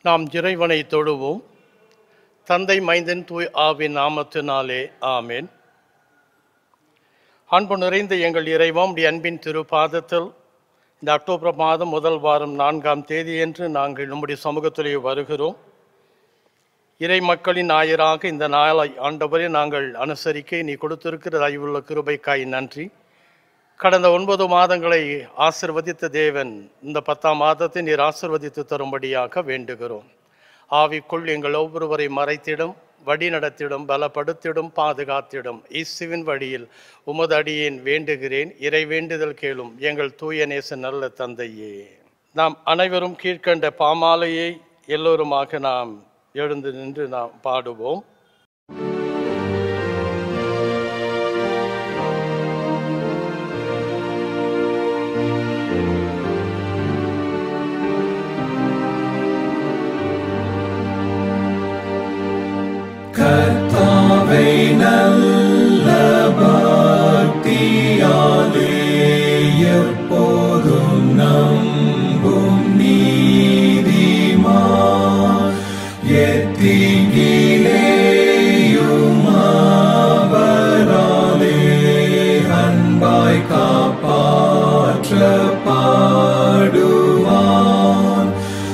நாம் இறைவனை தொழுவோம் தந்தை மைந்தன் தூய் ஆவின் நாமத்தினாலே ஆமேன் அன்பு நிறைந்த எங்கள் இறைவம் உடைய அன்பின் திரு பாதத்தில் இந்த அக்டோபர் மாதம் முதல் வாரம் நான்காம் தேதியன்று நாங்கள் நம்முடைய சமூகத்திலே வருகிறோம் இறை மக்களின் ஆயராக இந்த நாளை ஆண்டவரே நாங்கள் அனுசரிக்க நீ கொடுத்திருக்கிற அறிவுள்ள கிருபைக்காய் நன்றி கடந்த ஒன்பது மாதங்களை ஆசிர்வதித்த தேவன் இந்த பத்தாம் மாதத்தை நீர் ஆசிர்வதித்து தரும்படியாக வேண்டுகிறோம் ஆவிக்குள் எங்கள் ஒவ்வொருவரை மறைத்திடும் வழி நடத்திடும் பலப்படுத்திடும் பாதுகாத்திடும் இயேசுவின் வழியில் உமது அடியேன் வேண்டுகிறேன் இறை வேண்டுதல் கேளும் எங்கள் தூய நேச நல்ல தந்தையே நாம் அனைவரும் கீழ்கண்ட பாமாலையை எல்லோருமாக நாம் எழுந்து நின்று நாம் பாடுவோம் கர்த்தாவை நல்ல பக்தியாலே எப்போதும் நம்பும் நீதிமான் எத்திகிலேயும் அவராலே அன்பாய் காப்பாற்றப்படுவான்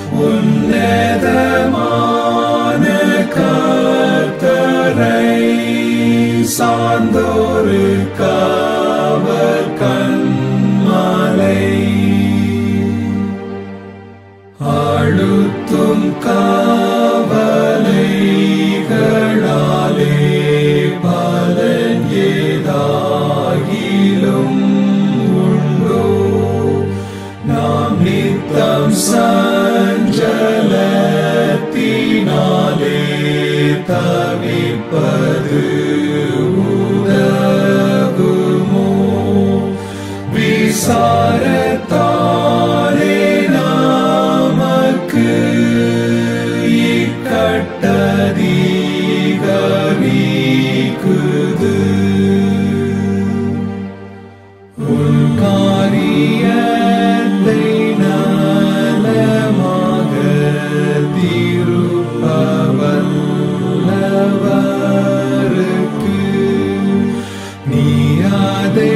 உன்னதமான கர்த்தரை சார்ந்தோரு கவர் கண்மலை அழுத்தும் காவலைகளாலே பலன் ஏதாகிலும் உண்டோ நாம் நித்தம் சஞ்சலத்தினாலே தவிப்பது உதவுமோ விசாரத்தாலே நமக்கு இக்கட்டதிகரிக்குது உன் காரியத்தை நலமாக திருப்பவல்லவருக்கு நீ அதை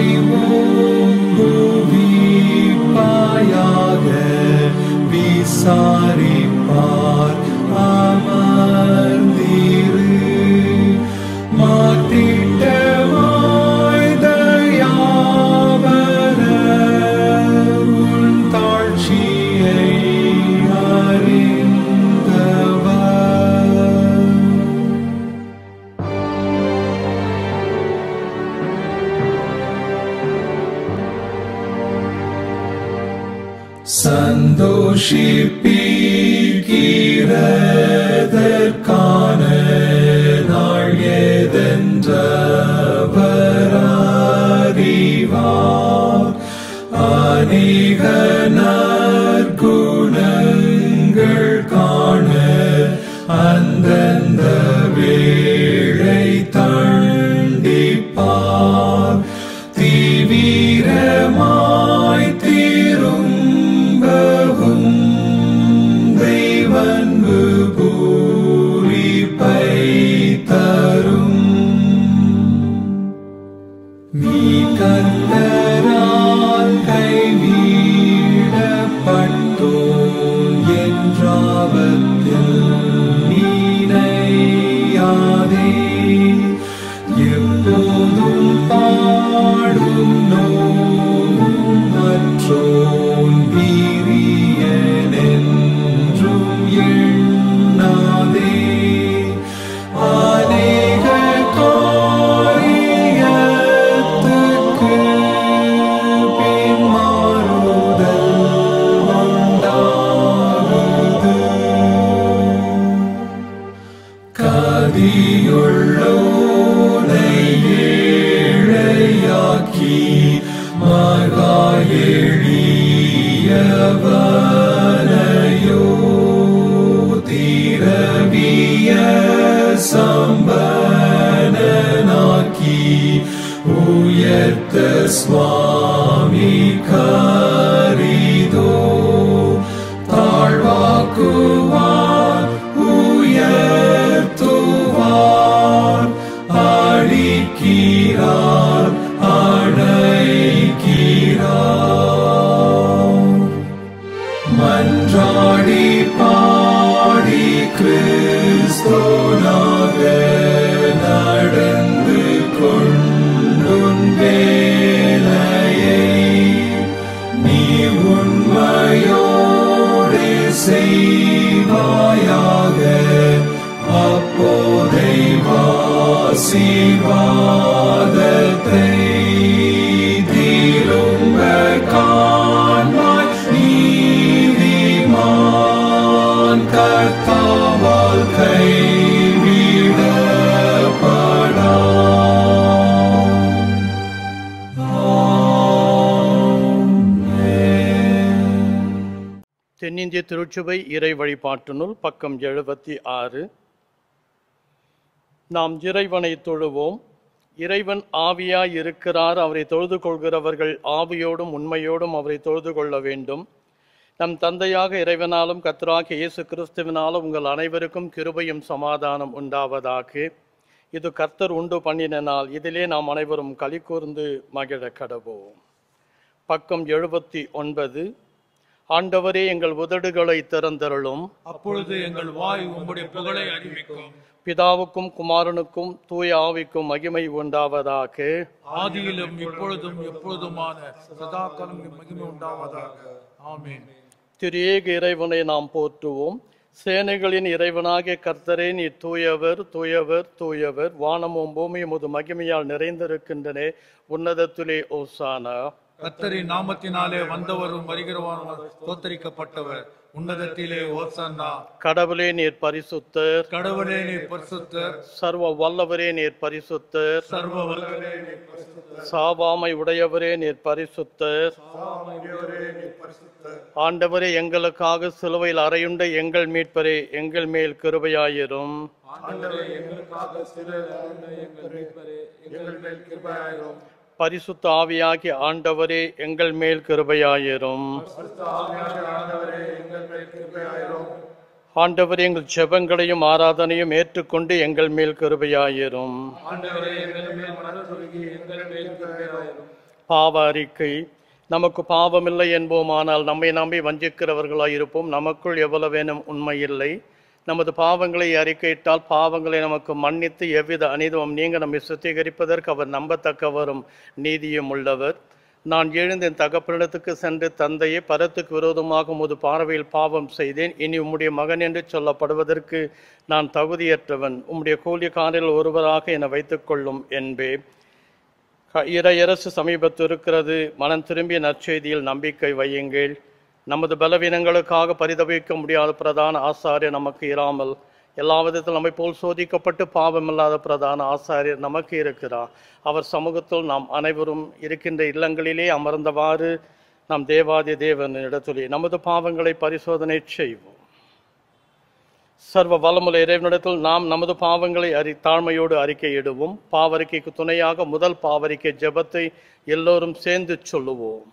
ஓங்குவிப்பாயாக விசாரிப்பார் அமர்ந்திரு மாத்திட்டமாய் தயாவர உன் தாழ்ச்சியை அறிந்தவர் சந்தோஷிப்பீர்கிறதற்கான நாள் ஏதென்றவரறிவார் அநேக நற்குணங்கள் காண அந்தந்த வேளை தண்டிப்பார் தீவிரமாய் திரும்பவும் தெய்வன்பு பூரிப்பை தரும் நீ கந்தரால் கைவிடப்பட்டோம் என்றாவத்தில் நீனையாதே எப்போதும் பாடும் நோவும் மற்றோன் வீரியன் என்றும் எண்ணாதே அநேக காரியத்துக்கு பின் மாறுதல் உண்டாகுது கதியுள்ளோனை ஏழையாக்கி மகா எளியவனையோ திரவிய சம்பனனாக்கி உயர்த்த சுவாமி கரிதோ தாழ்வாக்குவார் அழைக்கிறார் அழைக்கிறார் மன்றாடி பாடி கிறிஸ்தோனாக நடந்து கொண்டுன் வேலையை நீ உண்மையோடு செய்வாயாக அப்போதை வாசிவாதத்தை திரும்ப காண்பாய் நீதிமான் கர்த்தாவால் கைவிடப்படா தென்னிந்திய திருச்சுவை இறை வழிபாட்டு நூல் பக்கம் எழுபத்தி ஆறு நாம் இறைவனை தொழுவோம் இறைவன் ஆவியாய் இருக்கிறார் அவரை தொழுது கொள்கிறவர்கள் ஆவியோடும் உண்மையோடும் அவரை தொழுது கொள்ள வேண்டும் நம் தந்தையாக இறைவனாலும் கர்த்தராகிய இயேசு கிறிஸ்துவினாலும் உங்கள் அனைவருக்கும் கிருபையும் சமாதானம் உண்டாவதாக இது கர்த்தர் உண்டு பண்ணின நாள் இதிலே நாம் அனைவரும் களி கூர்ந்து மகிழ கடவோம் பக்கம் எழுபத்தி ஒன்பது ஆண்டவரே எங்கள் உதடுகளை திறந்தருளும் அப்பொழுது எங்கள் வாய் உம்முடைய புகழை அறிவிக்கும் பிதாவுக்கும் குமாரனுக்கும் தூய ஆவிக்கும் மகிமை உண்டாவதாக ஆதியிலும் இப்பொழுதும் எப்பொழுதுமான சதாக்காலம் மகிமை உண்டாவதாக ஆமென் திரியேக இறைவனை நாம் போற்றுவோம் சேனைகளின் இறைவனாகிய கர்த்தரே நீ தூயவர் தூயவர் தூயவர் வானமும் பூமியும் உமது மகிமையால் நிறைந்திருக்கின்றன உன்னதத்திலே ஓசானா கர்த்தரின் நாமத்தினாலே வந்தவரும் வருகிறவரும் தோத்தரிக்கப்பட்டவர் உன்னதத்திலே ஓசன்னா கடவுளே நீர் பரிசுத்தர் கடவுளே நீ பரிசுத்தர் சர்வ வல்லவரே நீர் பரிசுத்தர் சர்வ வல்லவரே நீ பரிசுத்தர் சாவாமை உடையவரே நீர் பரிசுத்தர் ஆண்டவரே எங்களுக்காக சிலுவையில் அறையுண்ட எங்கள் மீட்பரே எங்கள் மேல் கிருபையாயிரும் ஆண்டவரே எங்களுக்காக சிறு எங்கள் மீட்பரே எங்கள் மேல் கிருபையாயிரும் பரிசுத்த ஆவியாகி ஆண்டவரே எங்கள் மேல் கிருபையாயிரும் ஆண்டவரே எங்கள் மேல் கிருபையாயிரும் ஆண்டவரே எங்கள் ஜெபங்களையும் ஆராதனையும் ஏற்றுக்கொண்டு எங்கள் மேல் கிருபையாயிரும் ஆண்டவரே எங்கள் மேல் மனதுருகி எங்கள் மேல் கிருபையாயிரும் பாவ அறிக்கை நமக்கு பாவமில்லை என்போமானால் நம்மை நம்பி வஞ்சிக்கிறவர்களாய் இருப்போம் நமக்குள் எவ்வளவேனும் உண்மை இல்லை நமது பாவங்களை அறிக்கையிட்டால் பாவங்களை நமக்கு மன்னித்து எவ்வித அநீதமும் நீங்க நம்மை சுத்திகரிப்பதற்கு அவர் நம்பத்தக்கவரும் நீதியும் உள்ளவர் நான் எழுந்து என் தகப்பனிடத்துக்கு சென்று தந்தையை பரத்துக்கு விரோதமாக உமது பார்வையில் பாவம் செய்தேன் இனி உம்முடைய மகன் என்று சொல்லப்படுவதற்கு நான் தகுதியற்றவன் உம்முடைய கூலிக்காரில் ஒருவராக என வைத்துக்கொள்ளும் என்பேன் க- இறையரசு சமீபத்து இருக்கிறது மனம் திரும்பிய நற்செய்தியில் நம்பிக்கை வையுங்கள் நமது பலவீனங்களுக்காக பரிதவிக்க முடியாத பிரதான ஆசாரியர் நமக்கு இராமல் எல்லா விதத்திலும் நம்மை போல் சோதிக்கப்பட்டு பாவமில்லாத பிரதான ஆசாரியர் நமக்கு இருக்கிறார் அவர் சமூகத்தில் நாம் அனைவரும் இருக்கின்ற இல்லங்களிலே அமர்ந்தவாறு நாம் தேவாதி தேவன் இடத்திலே நமது பாவங்களை பரிசோதனை செய்வோம் சர்வ வளமுள்ள இறைவனிடத்தில் நாம் நமது பாவங்களை அறி தாழ்மையோடு அறிக்கையிடுவோம் பாவரிக்கைக்கு துணையாக முதல் பாவரிக்கை ஜெபத்தை எல்லோரும் சேர்ந்து சொல்லுவோம்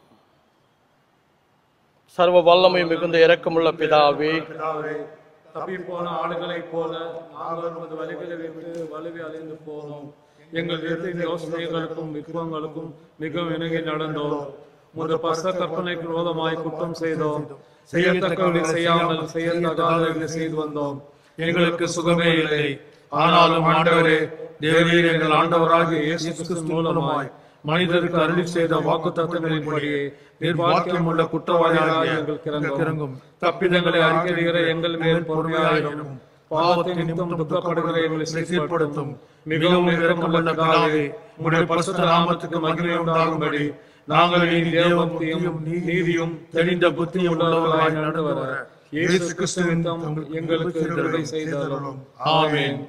சர்வ வல்லமை மிகுந்த இரக்கமுள்ள பிதாவே பிதாவே தப்பி போன ஆளுகளைப் போல நாங்கள் உமது வழிகளை விட்டு வலுவி அழிந்து போனோம் எங்கள் விருத்தின் யோசனைகளுக்கும் விக்ரங்களுக்கும் மிகவும் இணங்கி நடந்தோம் உமது பச கற்பனைக்கு விரோதமாய் குற்றம் செய்தோம் செய்யத்தக்கவர்களை செய்யாமல் செய்யத்தகாதவர்களை செய்து வந்தோம் எங்களுக்கு சுகமே இல்லை ஆனாலும் ஆண்டவரே தேவரீர் எங்கள் ஆண்டவராகிய இயேசு கிறிஸ்து மூலமாய் மனிதருக்கு அருளி செய்த வாக்கு தத்துவங்களின்படியே நிர்வாக்கியம் உள்ள குற்றவாளிகளாக எங்களுக்கு இறங்கும் தப்பிதங்களை அறிக்கையிற எங்கள் மேல் பொறுமையாயிரும் பாவத்தை நிமித்தம் துக்கப்படுகிற எங்களை சீர்படுத்தும் மிகவும் இரக்கமுள்ள பிதாவே உம்முடைய பரிசுத்த நாமத்துக்கு மகிமை உண்டாகும்படி நாங்கள் நீதி தேவபக்தியும் நீதியும் தெளிந்த புத்தியும் உள்ளவர்களாய் நடுவர இயேசு கிறிஸ்துவின் தம் எங்களுக்கு கிருபை செய்தாலும் ஆமென்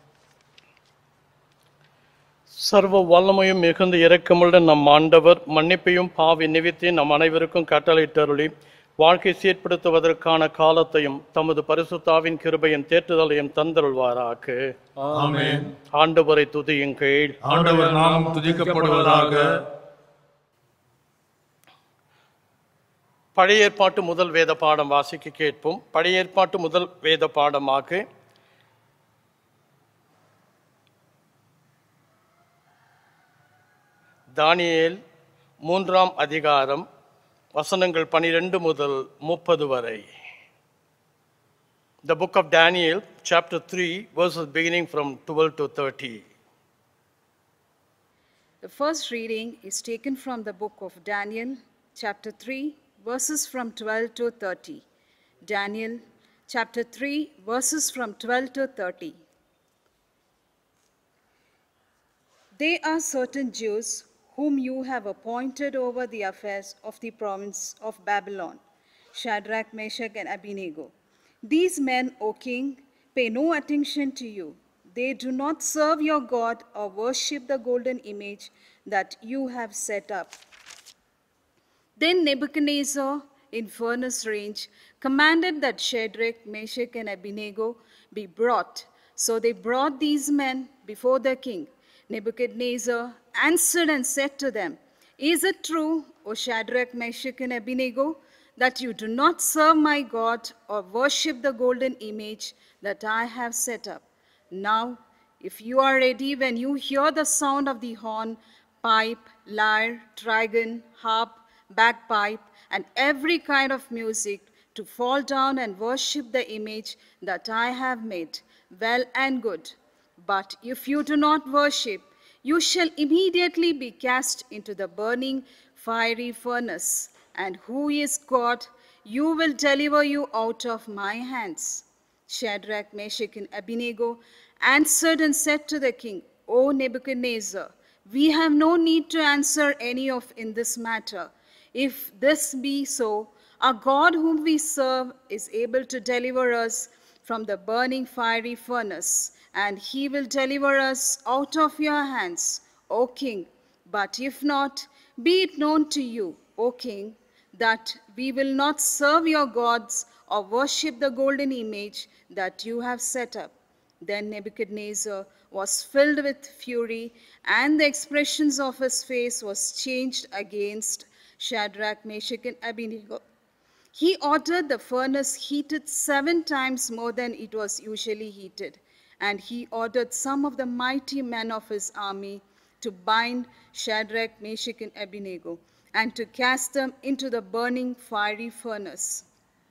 சர்வ வல்லமையும் மிகுந்த இரக்கமுள்ள நம் ஆண்டவர் மன்னிப்பையும் பாவி நிவித்தையும் நம் அனைவருக்கும் கட்டளையிட்டருளி வாழ்க்கை சீர்படுத்துவதற்கான காலத்தையும் தமது பரிசுத்தாவின் கிருபையின் தேற்றுதலையும் தந்தருள்வாராக ஆமென் ஆண்டவரை துதியுங்கள் ஆண்டவர் நாமம் துதிக்கப்படுவதாக பழைய ஏற்பாட்டு முதல் வேத பாடம் வாசிக்க கேட்போம் பழைய ஏற்பாட்டு முதல் வேத பாடமாக தானியேல் மூன்றாம் அதிகாரம் வசனங்கள் பனிரெண்டு முதல் முப்பது வரை The book of Daniel, chapter 3, verses beginning from 12 to 30. The first reading is taken from the book of Daniel, chapter 3, verses from 12 to 30. Daniel, chapter 3, verses from 12 to 30. They are certain Jews whom you have appointed over the affairs of the province of Babylon Shadrach, Meshach, and Abednego. These men, O king, pay no attention to you. They do not serve your God or worship the golden image that you have set up. Then Nebuchadnezzar, in furnace range, commanded that Shadrach, Meshach, and Abednego be brought. So they brought these men before the king. Nebuchadnezzar answered and said to them, Is it true, O Shadrach, Meshach, and Abednego, that you do not serve my God or worship the golden image that I have set up? Now, if you are ready when you hear the sound of the horn, pipe, lyre, trigon, harp, bagpipe, and every kind of music, to fall down and worship the image that I have made, well and good. But if you do not worship, you shall immediately be cast into the burning fiery furnace. And who is God? You will deliver you out of my hands. Shadrach, Meshach, and Abednego answered and said to the king, O Nebuchadnezzar, we have no need to answer any of in this matter. If this be so, our God whom we serve is able to deliver us from the burning fiery furnace, and he will deliver us out of your hands, O king. But if not, be it known to you, O king, that we will not serve your gods or worship the golden image that you have set up. Then Nebuchadnezzar was filled with fury, and the expressions of his face was changed against Shadrach, Meshach, and Abednego. He ordered the furnace heated seven times more than it was usually heated, and he ordered some of the mighty men of his army to bind Shadrach, Meshach, and Abednego, and to cast them into the burning fiery furnace.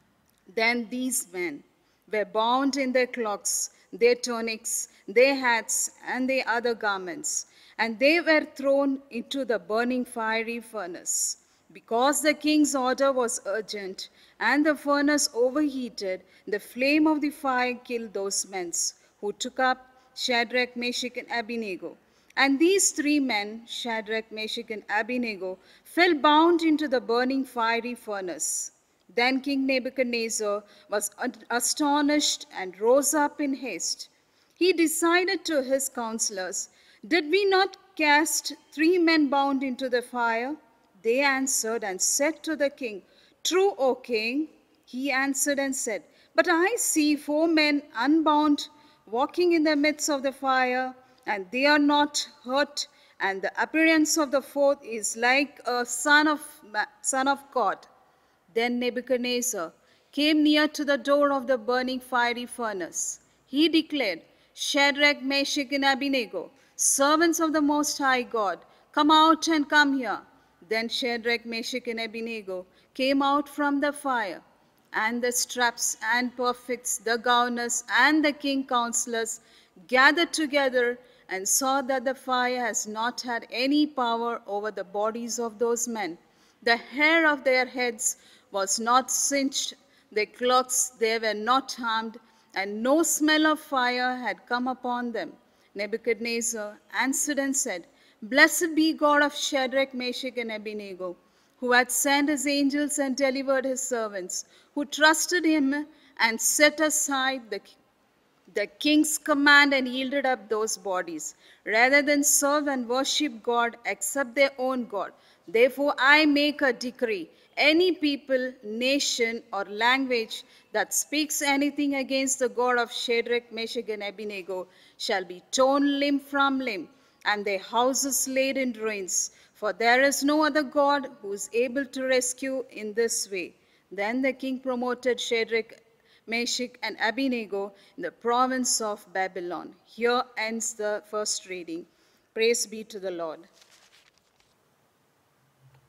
Then these men were bound in their cloaks, their tunics, their hats, and their other garments, and they were thrown into the burning fiery furnace. Because the king's order was urgent and the furnace overheated, the flame of the fire killed those men who took up Shadrach, Meshach, and Abednego. And these three men, Shadrach, Meshach, and Abednego, fell bound into the burning fiery furnace. Then King Nebuchadnezzar was astonished and rose up in haste. He decided to his counselors, Did we not cast three men bound into the fire? They answered and said to the king, True, O king. He answered and said, But I see four men unbound walking in the midst of the fire, and they are not hurt, and the appearance of the fourth is like a son of, son of God. Then Nebuchadnezzar came near to the door of the burning fiery furnace. He declared, Shadrach, Meshach, and Abednego, servants of the Most High God, come out and come here. Then Shadrach, Meshach, and Abednego came out from the fire, and the straps and perfects, the governors, and the king counselors gathered together and saw that the fire has not had any power over the bodies of those men. The hair of their heads was not singed, their clothes they were not harmed, and no smell of fire had come upon them. Nebuchadnezzar answered and said, Blessed be God of Shadrach, Meshach, and Abednego, who had sent his angels and delivered his servants, who trusted him and set aside the, the king's command and yielded up those bodies, rather than serve and worship God except their own God. Therefore, I make a decree any people, nation, or language that speaks anything against the God of Shadrach, Meshach, and Abednego shall be torn limb from limb and their houses laid in ruins. For there is no other God who is able to rescue in this way. Then the king promoted Shadrach, Meshach, and Abednego in the province of Babylon. Here ends the first reading. Praise be to the Lord.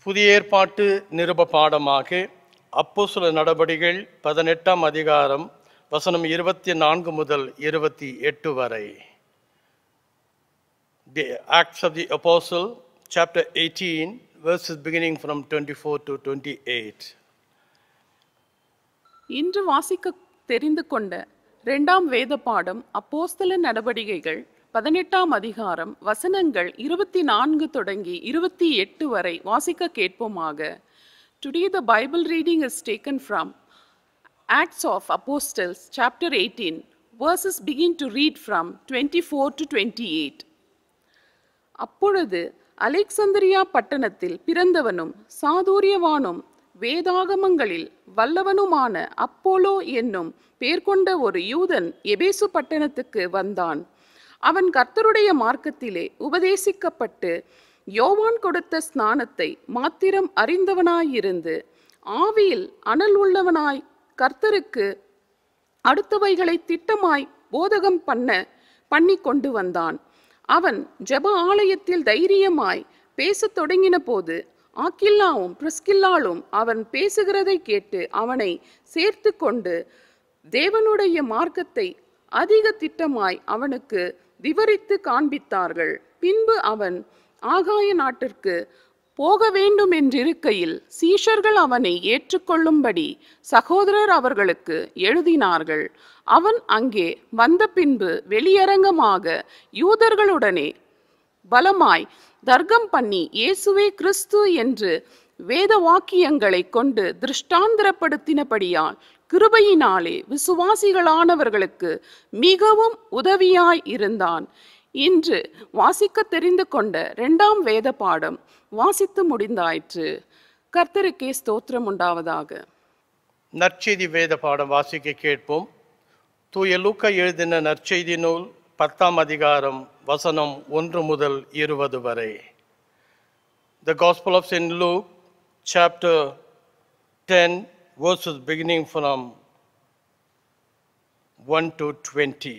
புதிய ஏற்பாட்டு நிருப பாடமாக அப்போஸ்தல நடபடிகள் பதினெட்டாம் அதிகாரம் வசனம் இருபத்தி நான்கு முதல் இருபத்தி எட்டு வரை The Acts of the Apostle, chapter 18, verses beginning from 24 to 28. இன்று வாசிக்க தெரிந்து கொண்ட இரண்டாம் வேத பாடம் அப்போஸ்தல நடவடிக்கைகள் பதினெட்டாம் அதிகாரம் வசனங்கள் இருபத்தி நான்கு தொடங்கி இருபத்தி எட்டு வரை வாசிக்க கேட்போமாக today the Bible reading is taken from Acts of Apostles chapter eighteen verses begin to read from 24 to 28 அப்பொழுது அலெக்சந்திரியா பட்டணத்தில் பிறந்தவனும் சாதுரியவானும் வேதாகமங்களில் வல்லவனுமான அப்போலோ என்னும் பேர் கொண்ட ஒரு யூதன் எபேசு பட்டணத்துக்கு வந்தான் அவன் கர்த்தருடைய மார்க்கத்திலே உபதேசிக்கப்பட்டு யோவான் கொடுத்த ஸ்நானத்தை மாத்திரம் அறிந்தவனாயிருந்து ஆவியில் அனல் உள்ளவனாய் கர்த்தருக்கு அடுத்தவைகளை திட்டமாய் போதகம் பண்ண பண்ணி கொண்டு வந்தான் அவன் ஜெப ஆலயத்தில் தைரியமாய் பேசத் தொடங்கின போது ஆக்கில்லாவும் பிரிஸ்கில்லாலும் அவன் பேசுகிறதை கேட்டு அவனை சேர்த்து கொண்டு தேவனுடைய மார்க்கத்தை அதிக திட்டமாய் அவனுக்கு விவரித்து காண்பித்தார்கள் பின்பு அவன் ஆகாய நாட்டிற்கு போக வேண்டும் என்றிருக்கையில் சீஷர்கள் அவனை ஏற்றுக்கொள்ளும்படி சகோதரர் அவர்களுக்கு எழுதினார்கள் அவன் அங்கே வந்த பின்பு வெளியரங்கமாக யூதர்களுடனே பலமாய் தர்க்கம் பண்ணி இயேசுவே கிறிஸ்து என்று வேத வாக்கியங்களை கொண்டு திருஷ்டாந்திரப்படுத்தினபடியால் கிருபையினாலே விசுவாசிகளானவர்களுக்கு மிகவும் உதவியாய் இருந்தான் இன்று வாசிக்க தெரிந்து கொண்ட இரண்டாம் வேத பாடம் வாசித்து முடிந்தாயிற்று கர்த்தருக்கே ஸ்தோத்திரம் உண்டாவதாக நற்செய்தி வேத பாடம் வாசிக்க கேட்போம் தூய லூக்கா எழுதின நற்செய்தி நூல் பத்தாம் அதிகாரம் வசனம் ஒன்று முதல் இருபது வரை The Gospel of St. Luke, chapter 10, verses beginning from 1 to 20.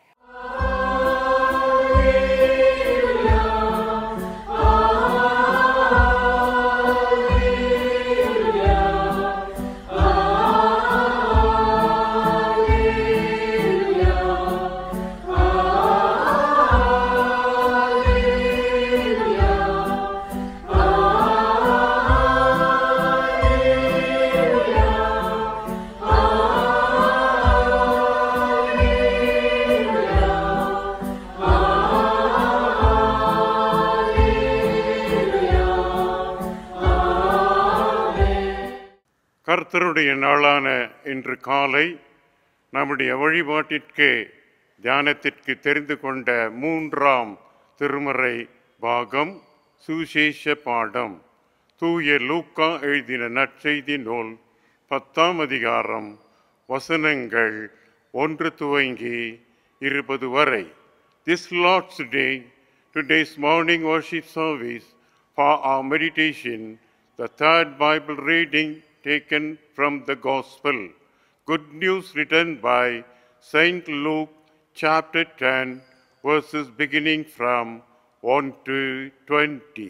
கர்த்தருடைய நாளான இன்று காலை நம்முடைய வழிபாட்டிற்கு தியானத்திற்கு தெரிந்து கொண்ட மூன்றாம் திருமறை பாகம் சுசேஷ பாடம் தூய லூக்கா எழுதின நற்செய்தி நூல் பத்தாம் அதிகாரம் வசனங்கள் ஒன்று துவங்கி இருபது வரை this Lord's day today's morning worship service for our meditation, the third Bible reading taken from the Gospel. Good news written by Saint Luke, chapter 10, verses beginning from 1 to 20.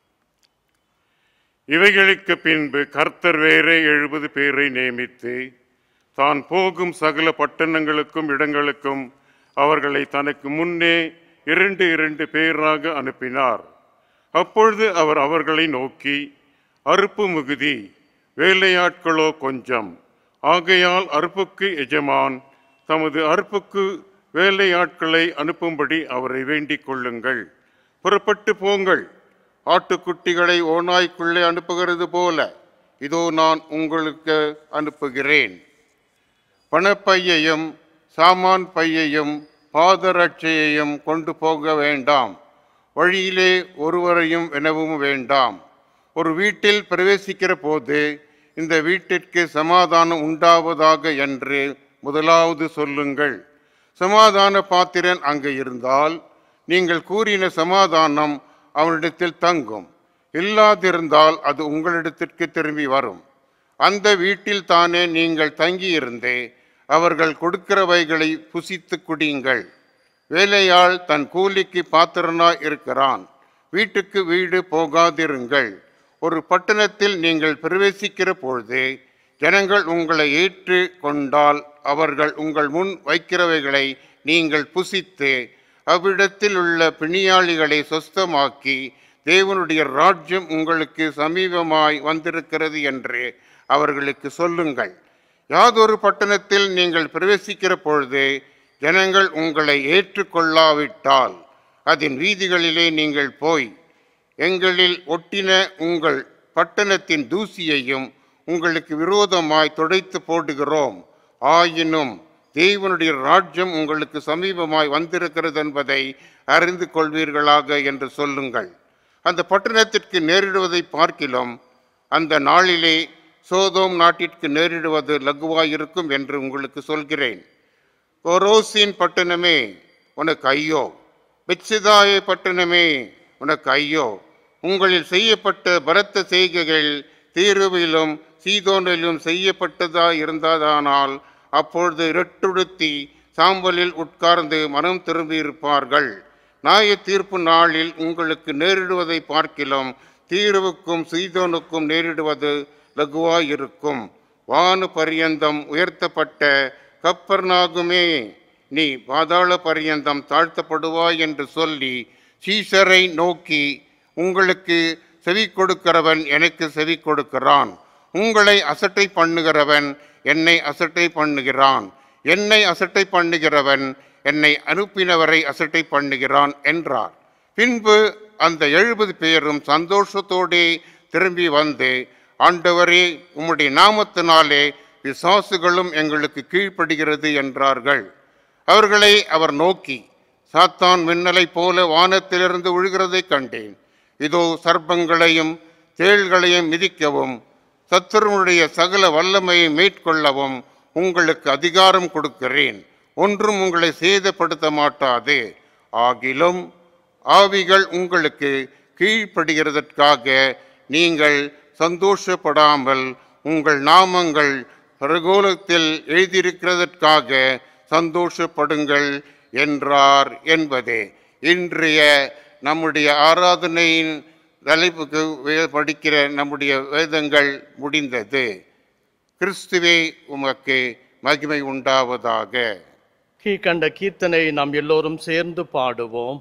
இவைகளுக்கு பின்பு கர்த்தர் வேறே எழுபது பேரை நியமித்து தான் போகும் சகல பட்டணங்களுக்கும் இடங்களுக்கும் அவர்களை தனக்கு முன்னே இரண்டு இரண்டு பேராக அனுப்பினார் அப்பொழுது அவர் அவர்களை நோக்கி அறுப்பு மிகுதி வேலையாட்களோ கொஞ்சம் ஆகையால் அறுப்புக்கு எஜமான் தமது அறுப்புக்கு வேலையாட்களை அனுப்பும்படி அவரை வேண்டிக் கொள்ளுங்கள் புறப்பட்டு போங்கள் ஆட்டுக்குட்டிகளை ஓநாய்க்குள்ளே அனுப்புகிறது போல இதோ நான் உங்களுக்கு அனுப்புகிறேன் பணப்பையையும் சாமான் பையையும் பாதரட்சையையும் கொண்டு போக வேண்டாம் வழியிலே ஒருவரையும் வினவும் வேண்டாம் ஒரு வீட்டில் பிரவேசிக்கிற போது இந்த வீட்டிற்கு சமாதானம் உண்டாவதாக என்று முதலாவது சொல்லுங்கள் சமாதான பாத்திரன் அங்கே இருந்தால் நீங்கள் கூறின சமாதானம் அவனிடத்தில் தங்கும் இல்லாதிருந்தால் அது உங்களிடத்திற்கு திரும்பி வரும் அந்த வீட்டில் தானே நீங்கள் தங்கியிருந்து அவர்கள் கொடுக்கிறவைகளை புசித்து குடியுங்கள் வேலையாள் தன் கூலிக்கு பாத்திரனாய் இருக்கிறான் வீட்டுக்கு வீடு போகாதிருங்கள் ஒரு பட்டணத்தில் நீங்கள் பிரவேசிக்கிற பொழுது ஜனங்கள் உங்களை ஏற்று கொண்டால் அவர்கள் உங்கள் முன் வைக்கிறவைகளை நீங்கள் புசித்து அவ்விடத்தில் உள்ள பிணியாளிகளை சொஸ்தமாக்கி தேவனுடைய ராஜ்யம் உங்களுக்கு சமீபமாய் வந்திருக்கிறது என்று அவர்களுக்கு சொல்லுங்கள் யாதொரு பட்டணத்தில் நீங்கள் பிரவேசிக்கிற பொழுது ஜனங்கள் உங்களை ஏற்றுக்கொள்ளாவிட்டால் அதன் வீதிகளிலே நீங்கள் போய் எங்களில் ஒட்டின உங்கள் பட்டணத்தின் தூசியையும் உங்களுக்கு விரோதமாய் துடைத்து போடுகிறோம் ஆயினும் தேவனுடைய ராஜ்யம் உங்களுக்கு சமீபமாய் வந்திருக்கிறது என்பதை அறிந்து கொள்வீர்களாக என்று சொல்லுங்கள் அந்த பட்டணத்திற்கு நேரிடுவதை பார்க்கிலும் அந்த நாளிலே சோதோம் நாட்டிற்கு நேரிடுவது லகுவாயிருக்கும் என்று உங்களுக்கு சொல்கிறேன் கொரோசின் பட்டணமே உனக்கு ஐயோ பெட்சிதாய பட்டணமே உனக்கு ஐயோ உங்களில் செய்யப்பட்ட பலத்த செய்கைகள் தீருவிலும் சீதோனிலும் செய்யப்பட்டதா இருந்ததானால் அப்பொழுது இரட்டுடுத்தி சாம்பலில் உட்கார்ந்து மனம் திரும்பியிருப்பார்கள் நியாய தீர்ப்பு நாளில் உங்களுக்கு நேரிடுவதை பார்க்கிலும் தீருவுக்கும் சீதோனுக்கும் நேரிடுவது லகுவாயிருக்கும் வானு பரியந்தம் உயர்த்தப்பட்ட கப்பர்நாகுமே நீ பாதாள பரியந்தம் தாழ்த்தப்படுவாய் என்று சொல்லி சீசரை நோக்கி உங்களுக்கு செவி கொடுக்கிறவன் எனக்கு செவி கொடுக்கிறான் உங்களை அசட்டை பண்ணுகிறவன் என்னை அசட்டை பண்ணுகிறான் என்னை அசட்டை பண்ணுகிறவன் என்னை அனுப்பினவரை அசட்டை பண்ணுகிறான் என்றார் பின்பு அந்த எழுபது பேரும் சந்தோஷத்தோடே திரும்பி வந்து ஆண்டவரே உம்முடைய நாமத்தினாலே பிசாசுகளும் எங்களுக்கு கீழ்ப்படுகிறது என்றார்கள் அவர்களை அவர் நோக்கி சாத்தான் மின்னலைப் போல வானத்திலிருந்து விழுகிறதைக் கண்டேன் இதோ சர்ப்பங்களையும் தேள்களையும் மிதிக்கவும் சத்துருனுடைய சகல வல்லமையை மேற்கொள்ளவும் உங்களுக்கு அதிகாரம் கொடுக்கிறேன் ஒன்றும் உங்களை சேதப்படுத்த மாட்டாது ஆகிலும் ஆவிகள் உங்களுக்கு கீழ்ப்படுகிறதற்காக நீங்கள் சந்தோஷப்படாமல் உங்கள் நாமங்கள் பிரகோலத்தில் எழுதியிருக்கிறதற்காக சந்தோஷப்படுங்கள் என்றார் என்பதே இன்றைய நம்முடைய ஆராதனையின் தலைப்புக்கு வே- படிக்கிற நம்முடைய வேதங்கள் முடிந்தது கிறிஸ்துவே உமக்கு மகிமை உண்டாவதாக கீழ்கண்ட கீர்த்தனை நாம் எல்லோரும் சேர்ந்து பாடுவோம்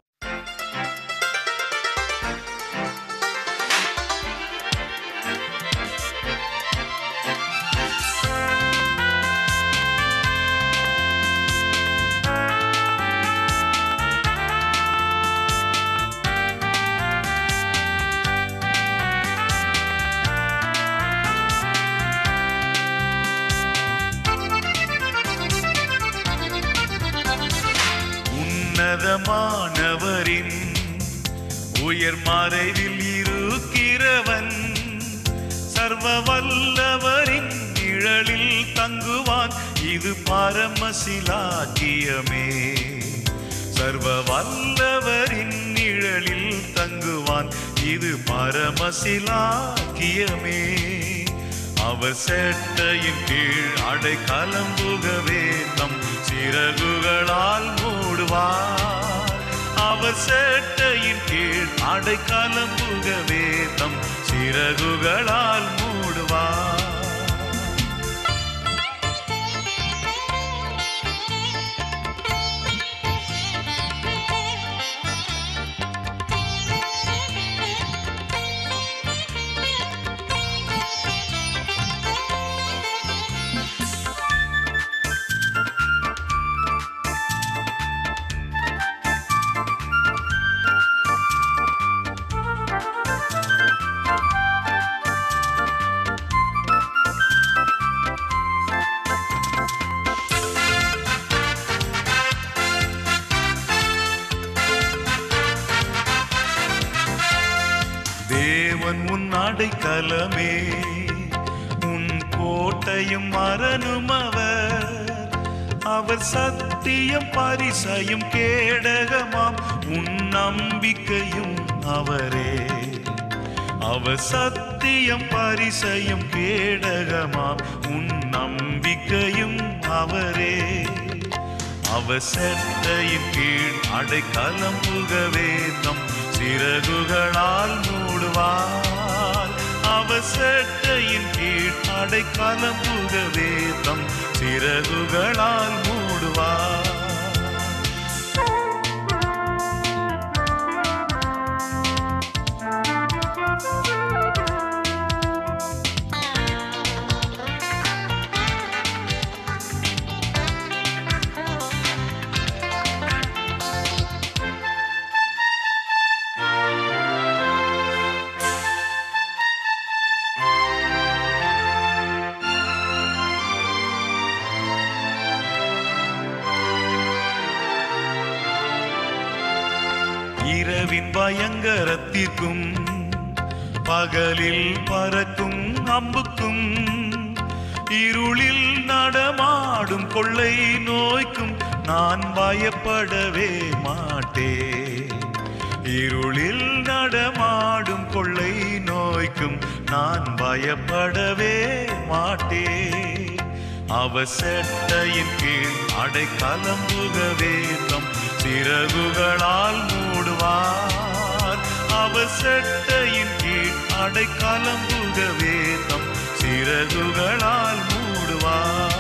உன்னதமானவரின் உயர் மறைவில் இருக்கிறவன் சர்வ வல்லவரின் நிழலில் தங்குவான் இது பரமசிலாக்கியமே சர்வ வல்லவரின் நிழலில் தங்குவான் இது பரமசிலாக்கியமே அவர் சேட்டையின் கீழ் அடை கலம்புகவே தம் சிறகுகளால் மூடுவார் அவர் சேட்டையின் கீழ் அடை கலம்புகவே தம் சிறகுகளால் மூடுவார் தேவன் உன் அடைக்கலமே உன் கோட்டையும் மரணும் அவர் அவர் சத்தியம் பரிசையும் கேடகமாம் உன் நம்பிக்கையும் அவரே அவர் சத்தியம் பரிசையும் கேடகமாம் உன் நம்பிக்கையும் அவரே அவர் செட்டையின் கீழ் அடைக்கலம் புகவே தம் சிறகுகளால் மூடுவார் அவர் செட்டையின் கீழ் அடைக்கலம் புகவே தம் சிறகுகளால் மூடுவார் இரவின் பயங்கரத்திற்கும் பகலில் பறக்கும் அம்புக்கும் இருளில் நடமாடும் கொள்ளை நோய்க்கும் நான் பயப்படவே மாட்டேன் இருளில் நடமாடும் கொள்ளை நோய்க்கும் நான் பயப்படவே மாட்டேன் அவர் செட்டையின் கீழ் அடைக்கலம் புகவே தம் சிறகுகளால் மூடுவார் அவர் செட்டையின் கீழ் அடைக்கலம் புகவே தம் சிறகுகளால் மூடுவார்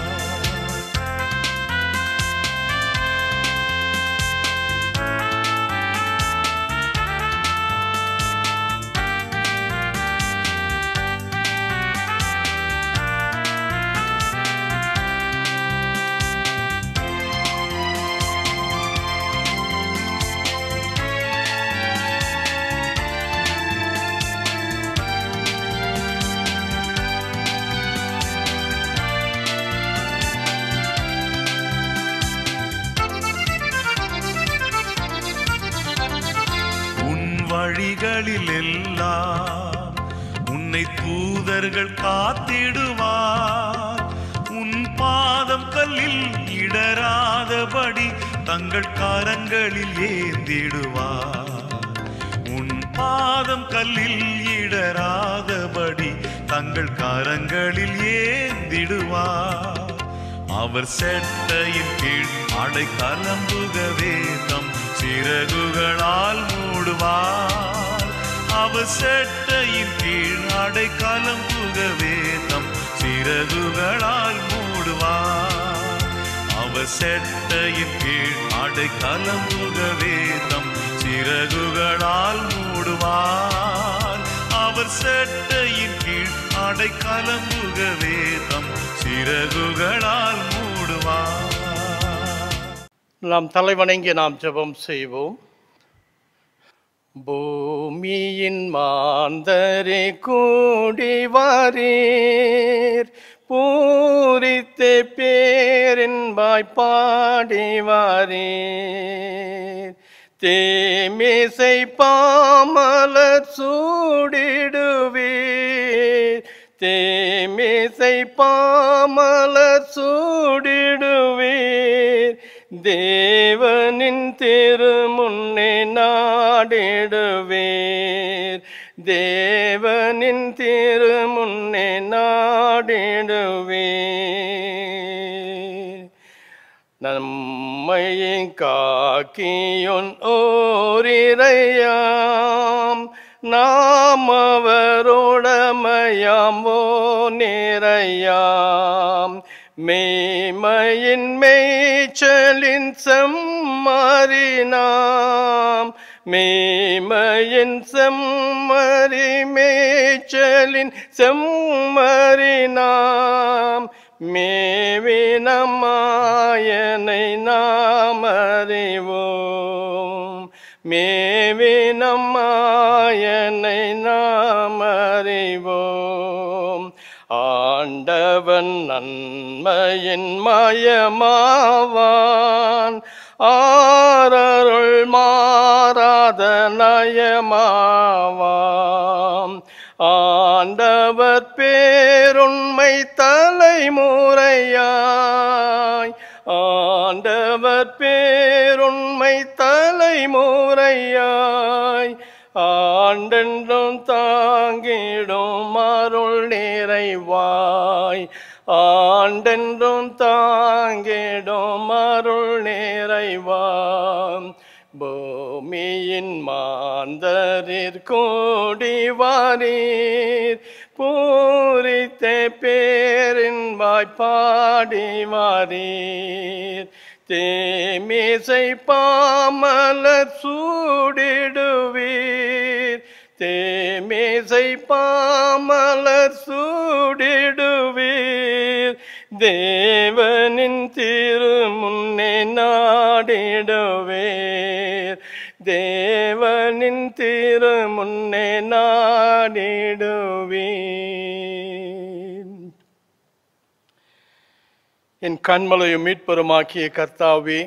உன் வழிகளில் எல்லாம் உன்னை தூதர்கள் காத்திடுவார் உன் பாதம் கல்லில் இடராதபடி தங்கள் கரங்களில் ஏந்திடுவார் உன் பாதம் கல்லில் இடராதபடி தங்கள் கரங்களில் ஏந்திடுவார் அவர் செட்டையின் கீழ் அடை கலம்புகவே தம் சிறகுகளால் மூடுவார் அவர் செட்டையின் கீழ் அடை கலம்புகவே தம் சிறகுகளால் மூடுவார் அவர் செட்டையின் கீழ் அடை கலம்புகவே தம் சிறகுகளால் மூடுவார் அவர் செட்டையின் கீழ் அடை கலம்புகவே தம் சிறகுகளால் மூடுவார் நாம் தலைவணங்கி நாம் ஜெபம் செய்வோம் பூமியின் மாந்தரே கூடி வாரீர் பூரித்து பேரின்பாய் பாடி வாரீர் தேமிசை பாமலர் சூடிடுவீர் தேமிசை பாமலர் சூடிடுவீர் தேவனின் திருமுன்னே நாடிடுவீர் தேவனின் திருமுன்னே நாடிடுவீர் நம்மையை காக்கியுன் ஓரிரையாம் நாம் அவரோடமையாம் ஓ நிறையாம் மேமையின் மேய்ச்சலின் செம்மறினாம் மேமையின் செம்மறி மேய்ச்சலின் செம்மறினாம் மேவினமாயனை நாம் அறிவோம் மேவினமாயனை நாம் அறிவோம் ஆண்டவன் நன்மையின் மயமாவான் ஆரருள் மாறாத நயமாவாம் ஆண்டவர் பேருண்மை தலைமுறையாய் ஆண்டவர் பேருண்மை தலைமுறையாய் ஆண்டென்றும் தாங்கிடும் அருள் நிறைவாய் ஆண்டென்றும் தாங்கிடும் அருள் நிறைவாம் பூமி பூமியின் மாந்தரிற் கோடி வாரீர் பூரித்த பேரின்பாய் பாடி வாரீர் தேமிசை பாமலர் சூடிடுவீர் தேமிசை பாமலர் சூடிடுவீர் தேவனின் திருமுன்னே நாடிடுவீர் தேவனின் திருமுன்னே நாடிடுவீர் என் கண்மலையும் மீட்பெருமாக்கிய கர்த்தாவே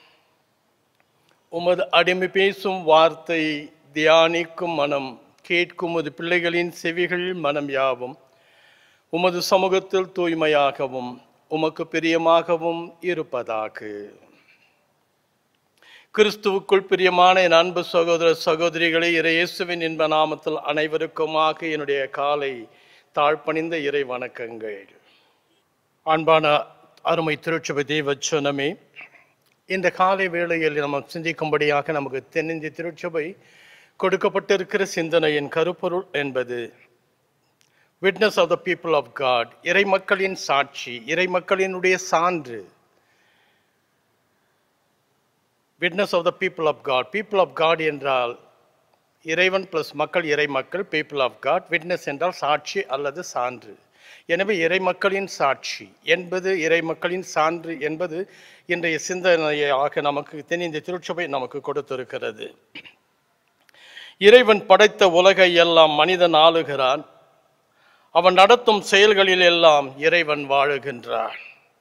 உமது அடிமை பேசும் வார்த்தை தியானிக்கும் மனம் கேட்கும் உமது பிள்ளைகளின் செவிகள் மனம் யாவும் உமது சமூகத்தில் தூய்மையாகவும் உமக்கு பிரியமாகவும் இருப்பதாக கிறிஸ்துவுக்குள் பிரியமான என் அன்பு சகோதர சகோதரிகளை இறை இயேசுவின் இன்ப நாமத்தில் அனைவருக்குமாக என்னுடைய காலை தாழ்பணிந்த இறை வணக்கங்கள் அன்பான அருமை திருச்சபை தேவச்சனமே இந்த காலை வேளையில் நம்ம சிந்திக்கும்படியாக நமக்கு தென்னிந்திய திருச்சபை கொடுக்கப்பட்டிருக்கிற சிந்தனையின் கருப்பொருள் என்பது witness of the people of God இறை மக்களின் சாட்சி இறை மக்களினுடைய சான்று witness of the people of God people of God என்றால் இறைவன் பிளஸ் மக்கள் இறை மக்கள் பீப்புள் ஆஃப் காட் விட்னஸ் என்றால் சாட்சி அல்லது சான்று எனவே இறை மக்களின் சாட்சி என்பது இறை மக்களின் சான்று என்பது இன்றைய சிந்தனையாக நமக்கு தென்னிந்திய திருச்சபை நமக்கு கொடுத்திருக்கிறது இறைவன் படைத்த உலகை எல்லாம் மனிதன் ஆளுகிறான் அவன் நடத்தும் செயல்களில் எல்லாம் இறைவன் வாழுகின்றான்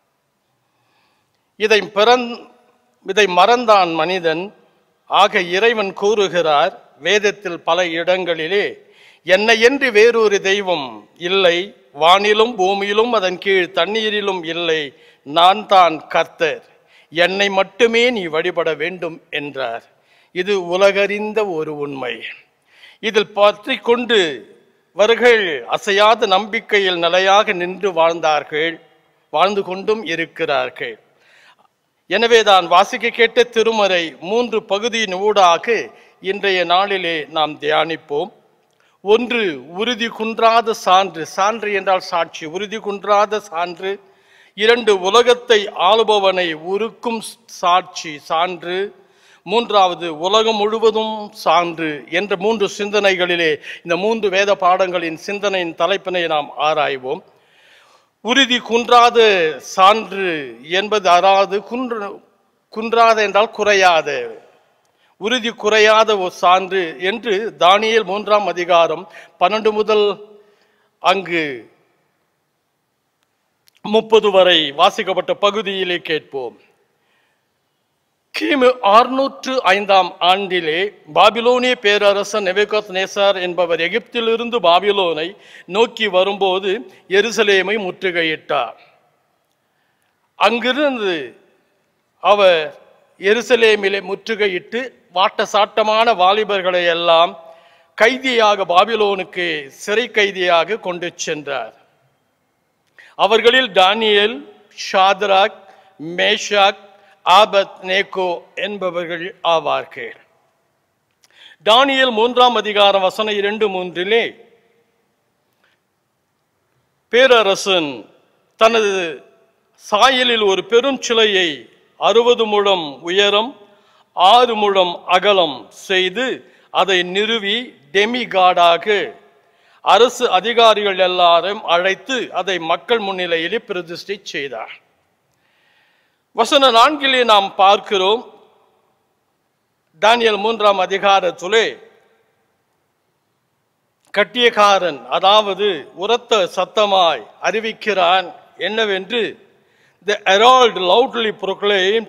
இதை பிறந் இதை மறந்தான் மனிதன் ஆக இறைவன் கூறுகிறார் வேதத்தில் பல இடங்களிலே என்னை என்று வேறொரு தெய்வம் இல்லை வானிலும் பூமியிலும் அதன் கீழ் தண்ணீரிலும் இல்லை நான் தான் கர்த்தர் என்னை மட்டுமே நீ வழிபட வேண்டும் என்றார் இது உலகறிந்த ஒரு உண்மை இதில் பற்றி கொண்டு அவர்கள் அசையாத நம்பிக்கையில் நிலையாக நின்று வாழ்ந்தார்கள் வாழ்ந்து கொண்டும் இருக்கிறார்கள் எனவே தான் வாசிக்க கேட்ட திருமறை மூன்று பகுதியின் ஊடாக இன்றைய நாளிலே நாம் தியானிப்போம் ஒன்று உறுதி குன்றாத சான்று சான்று என்றால் சாட்சி உறுதி குன்றாத சான்று இரண்டு உலகத்தை ஆளுபவனை உருக்கும் சாட்சி சான்று மூன்றாவது உலகம் முழுவதும் சான்று என்ற மூன்று சிந்தனைகளிலே இந்த மூன்று வேத பாடங்களின் சிந்தனையின் தலைப்பினை நாம் ஆராய்வோம் உறுதி குன்றாத சான்று என்பது அறாது குன்று குன்றாத என்றால் குறையாத உறுதி குறையாத ஒரு சான்று என்று தானியேல் மூன்றாம் அதிகாரம் பன்னெண்டு முதல் அங்கு முப்பது வரை வாசிக்கப்பட்ட பகுதியிலே கேட்போம் கிமு அறுநூற்று ஐந்தாம் ஆண்டிலே பாபிலோனிய பேரரசன் நெபுகாத் நேசார் என்பவர் எகிப்திலிருந்து பாபிலோனை நோக்கி வரும்போது எருசலேமை முற்றுகையிட்டார் அங்கிருந்து அவர் எருசலேமிலே முற்றுகையிட்டு வாட்ட சாட்டமான வாலிபர்களை எல்லாம் கைதியாக பாபிலோனுக்கு சிறை கைதியாக கொண்டு சென்றார் அவர்களில் தானியேல் ஷாத்ராக் மேஷாக் ஆபத் நேகோ என்பவர்கள் ஆவார்கள் தானியேல் மூன்றாம் அதிகாரம் வசனம் இரண்டு மூன்றிலே பேரரசன் தனது சாயலில் ஒரு பெரும் சிலையை அறுபது முழம் உயரம் ஆறு முழம் அகலம் செய்து அதை நிறுவி டெமிகாடாக அரசு அதிகாரிகள் எல்லாரும் அழைத்து அதை மக்கள் முன்னிலையிலே பிரதிஷ்டை செய்தார் வசன நான்கிலே நாம் பார்க்கிறோம் தானியல் மூன்றாம் அதிகாரத்திலே கட்டியக்காரன் அதாவது உரத்த சத்தமாய் அறிவிக்கிறான் என்னவென்று the herald loudly proclaimed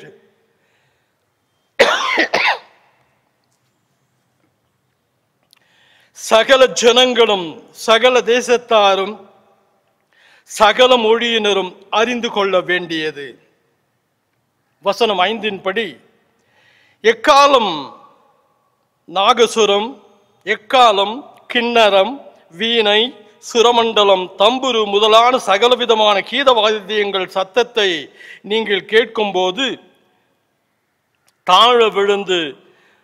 சகல ஜனங்களும் சகல தேசத்தாரும் சகல மொழியினரும் அறிந்து கொள்ள வேண்டியது வசனம் ஐந்தின்படி எக்காலம் நாகசுரம் எக்காலம் கிண்ணரம் வீணை சுரமண்டலம் தம்புரு முதலான சகலவிதமான கீத வாத்தியங்கள் சத்தத்தை நீங்கள் கேட்கும்போது தாழ விழுந்து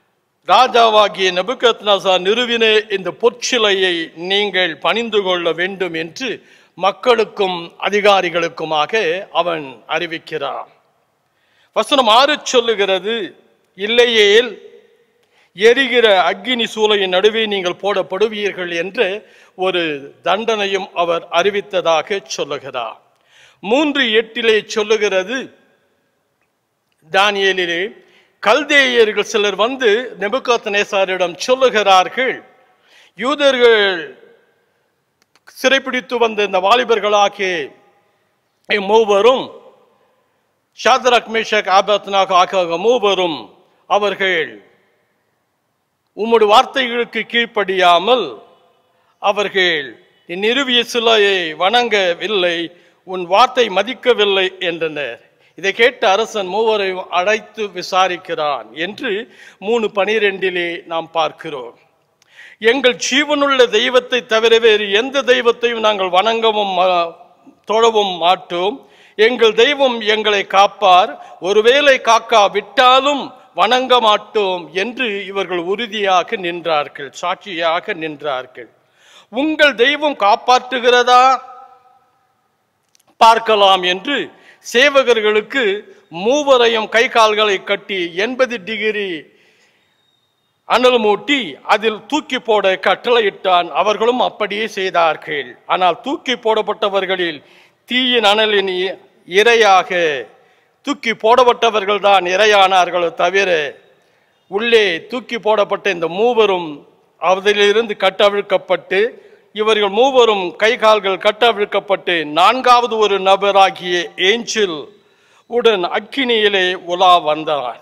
ராஜாவாகிய நெபுகத்நேசர் நிறுவின இந்த பொற்சிலையை நீங்கள் பணிந்து கொள்ள வேண்டும் என்று மக்களுக்கும் அதிகாரிகளுக்குமாக அவன் அறிவிக்கிறான் வசனம் ஆறு சொல்லுகிறது இல்லையேல் எரிகிற அக்கினி சூளையின் நடுவே நீங்கள் போடப்படுவீர்கள் என்று ஒரு தண்டனையும் அவர் அறிவித்ததாக சொல்லுகிறார் மூன்று எட்டிலே சொல்லுகிறது தானியேலிலே கல்தேயர்கள் சிலர் வந்து நெபுகாத்நேசாரிடம் சொல்லுகிறார்கள் யூதர்கள் சிறைப்பிடித்து வந்த இந்த வாலிபர்களாகிய மூவரும் ஷாத்ரக் மேஷக் ஆபத்னாக ஆக மூவரும் அவர்கள் உம்முடைய வார்த்தைகளுக்கு கீழ்ப்படியாமல் அவர்கள் நீ நிறுவிய சிலையை வணங்கவில்லை உன் வார்த்தை மதிக்கவில்லை என்றனர் இதை கேட்ட அரசன் மூவரையும் அழைத்து விசாரிக்கிறான் என்று மூணு பனிரெண்டிலே நாம் பார்க்கிறோம் எங்கள் ஜீவனுள்ள தெய்வத்தை தவிர வேறு எந்த தெய்வத்தையும் நாங்கள் வணங்கவும் மா- தொழவும் மாட்டோம் எங்கள் தெய்வம் எங்களை காப்பார் ஒருவேளை காக்கா விட்டாலும் வணங்க மாட்டோம் என்று இவர்கள் உறுதியாக நின்றார்கள் சாட்சியாக நின்றார்கள் உங்கள் தெய்வம் காப்பாற்றுகிறதா பார்க்கலாம் என்று சேவகர்களுக்கு மூவரையும் கை கால்களை கட்டி எண்பது டிகிரி அனல் மூட்டி அதில் தூக்கி போட கட்டளையிட்டான் அவர்களும் அப்படியே செய்தார்கள் ஆனால் தூக்கி போடப்பட்டவர்களில் தீயின் அனலின் இ- இரையாக தூக்கி போடப்பட்டவர்கள் தான் இரையானார்களோ தவிர உள்ளே தூக்கி போடப்பட்ட இந்த மூவரும் அதிலிருந்து கட்டவிழ்க்கப்பட்டு இவர்கள் மூவரும் கை கால்கள் கட்டவிழ்க்கப்பட்டு நான்காவது ஒரு நபராகிய ஏஞ்சில் உடன் அக்கினியிலே உலா வந்தார்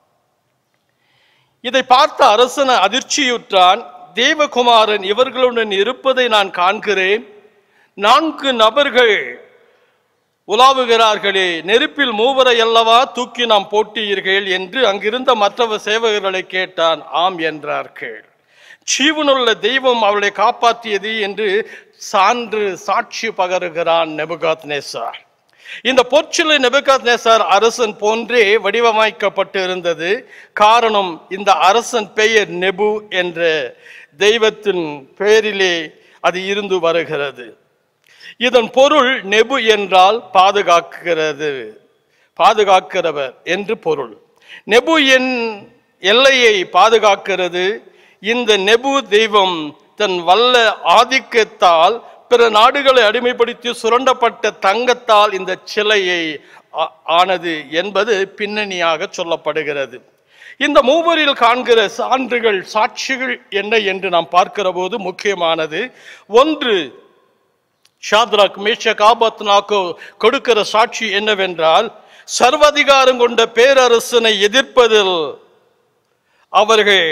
இதை பார்த்த அரசன் அதிர்ச்சியுற்றான் தேவகுமாரன் இவர்களுடன் இருப்பதை நான் காண்கிறேன் நான்கு நபர்கள் உலாவுகிறார்களே நெருப்பில் மூவரை அல்லவா தூக்கி நாம் போட்டீர்கள் என்று அங்கிருந்த மற்றவ சேவகர்களை கேட்டான் ஆம் என்றார்கள் ஜீவனுள்ள தெய்வம் அவளை காப்பாற்றியது என்று சான்று சாட்சி பகருகிறான் நெபுகாத் நேசார் இந்த பொற்சிலை நெபுகாத் நேசார் அரசன் போன்றே வடிவமைக்கப்பட்டு இருந்தது காரணம் இந்த அரசன் பெயர் நெபு என்ற தெய்வத்தின் பெயரிலே அது இருந்து வருகிறது இதன் பொருள் நெபு என்றால் பாதுகாக்கிறது பாதுகாக்கிறவர் என்று பொருள் நெபு என் எல்லையை பாதுகாக்கிறது இந்த நெபு தெய்வம் தன் வல்ல ஆதிக்கத்தால் பிற நாடுகளை அடிமைப்படுத்தி சுரண்டப்பட்ட தங்கத்தால் இந்த சிலையை ஆ- ஆனது என்பது பின்னணியாக சொல்லப்படுகிறது இந்த மூவரில் காண்கிற சான்றுகள் சாட்சிகள் என்ன என்று நாம் பார்க்கிற போது முக்கியமானது ஒன்று ஷாத்ராக் மேஷக் ஆபத்னாக்கோ கொடுக்கிற சாட்சி என்னவென்றால் சர்வதிகாரம் கொண்ட பேரரசனை எதிர்ப்பதில் அவர்கள்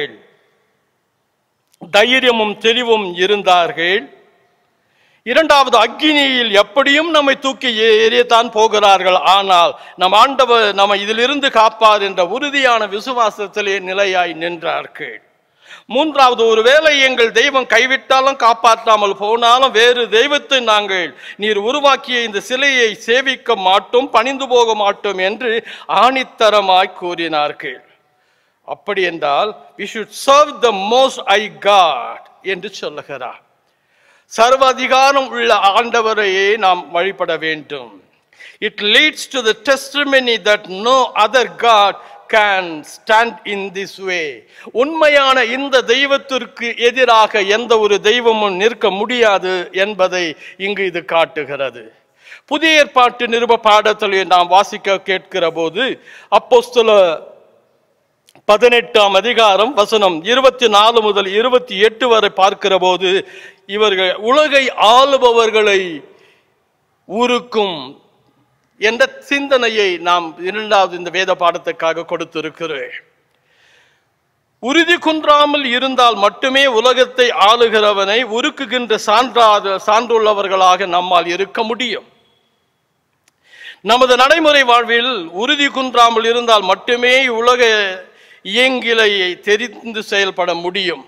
தைரியமும் தெளிவும் இருந்தார்கள் இரண்டாவது அக்கினியில் எப்படியும் நம்மை தூக்கி எறியத்தான் போகிறார்கள் ஆனால் நம் ஆண்டவர் நம்ம இதிலிருந்து காப்பார் என்ற உறுதியான விசுவாசத்திலே நிலையாய் நின்றார்கள் மூன்றாவது ஒருவேளை எங்கள் தெய்வம் கைவிட்டாலும் காப்பாற்றாமல் போனாலும் வேறு தெய்வத்தை நாங்கள் நீர் உருவாக்கிய இந்த சிலையை சேவிக்க மாட்டோம் பணிந்து போக மாட்டோம் என்று ஆணித்தரமாய் கூறினார்கள் அப்படி என்றால் we should serve the most high God என்று சொல்லுகிறார் சர்வ அதிகாரம் உள்ள ஆண்டவரையே நாம் வழிபட வேண்டும் it leads to the testimony that no other god can stand in this way உண்மையான இந்த தெய்வத்திற்கு எதிராக எந்த ஒரு தெய்வமும் நிற்க முடியாது என்பதை இங்கு இது காட்டுகிறது புதிய ஏற்பாட்டு நிருப பாடத்திலே நாம் வாசிக்க கேட்கிற போது அப்போஸ்தல பதினெட்டாம் அதிகாரம் வசனம் இருபத்தி நாலு முதல் இருபத்தி எட்டு வரை பார்க்கிற போது இவர்கள் உலகை ஆளுபவர்களை உருக்கும் என்ற சிந்தனையை நாம் இரண்டாவது இந்த வேத பாடத்துக்காக கொடுத்திருக்கிறேன் உறுதி குன்றாமல் இருந்தால் மட்டுமே உலகத்தை ஆளுகிறவனை உருக்குகின்ற சான்றாத சான்றுள்ளவர்களாக நம்மால் இருக்க முடியும் நமது நடைமுறை வாழ்வில் உறுதி குன்றாமல் இருந்தால் மட்டுமே உலக இயங்கிலையை தெரிந்து செயல்பட முடியும்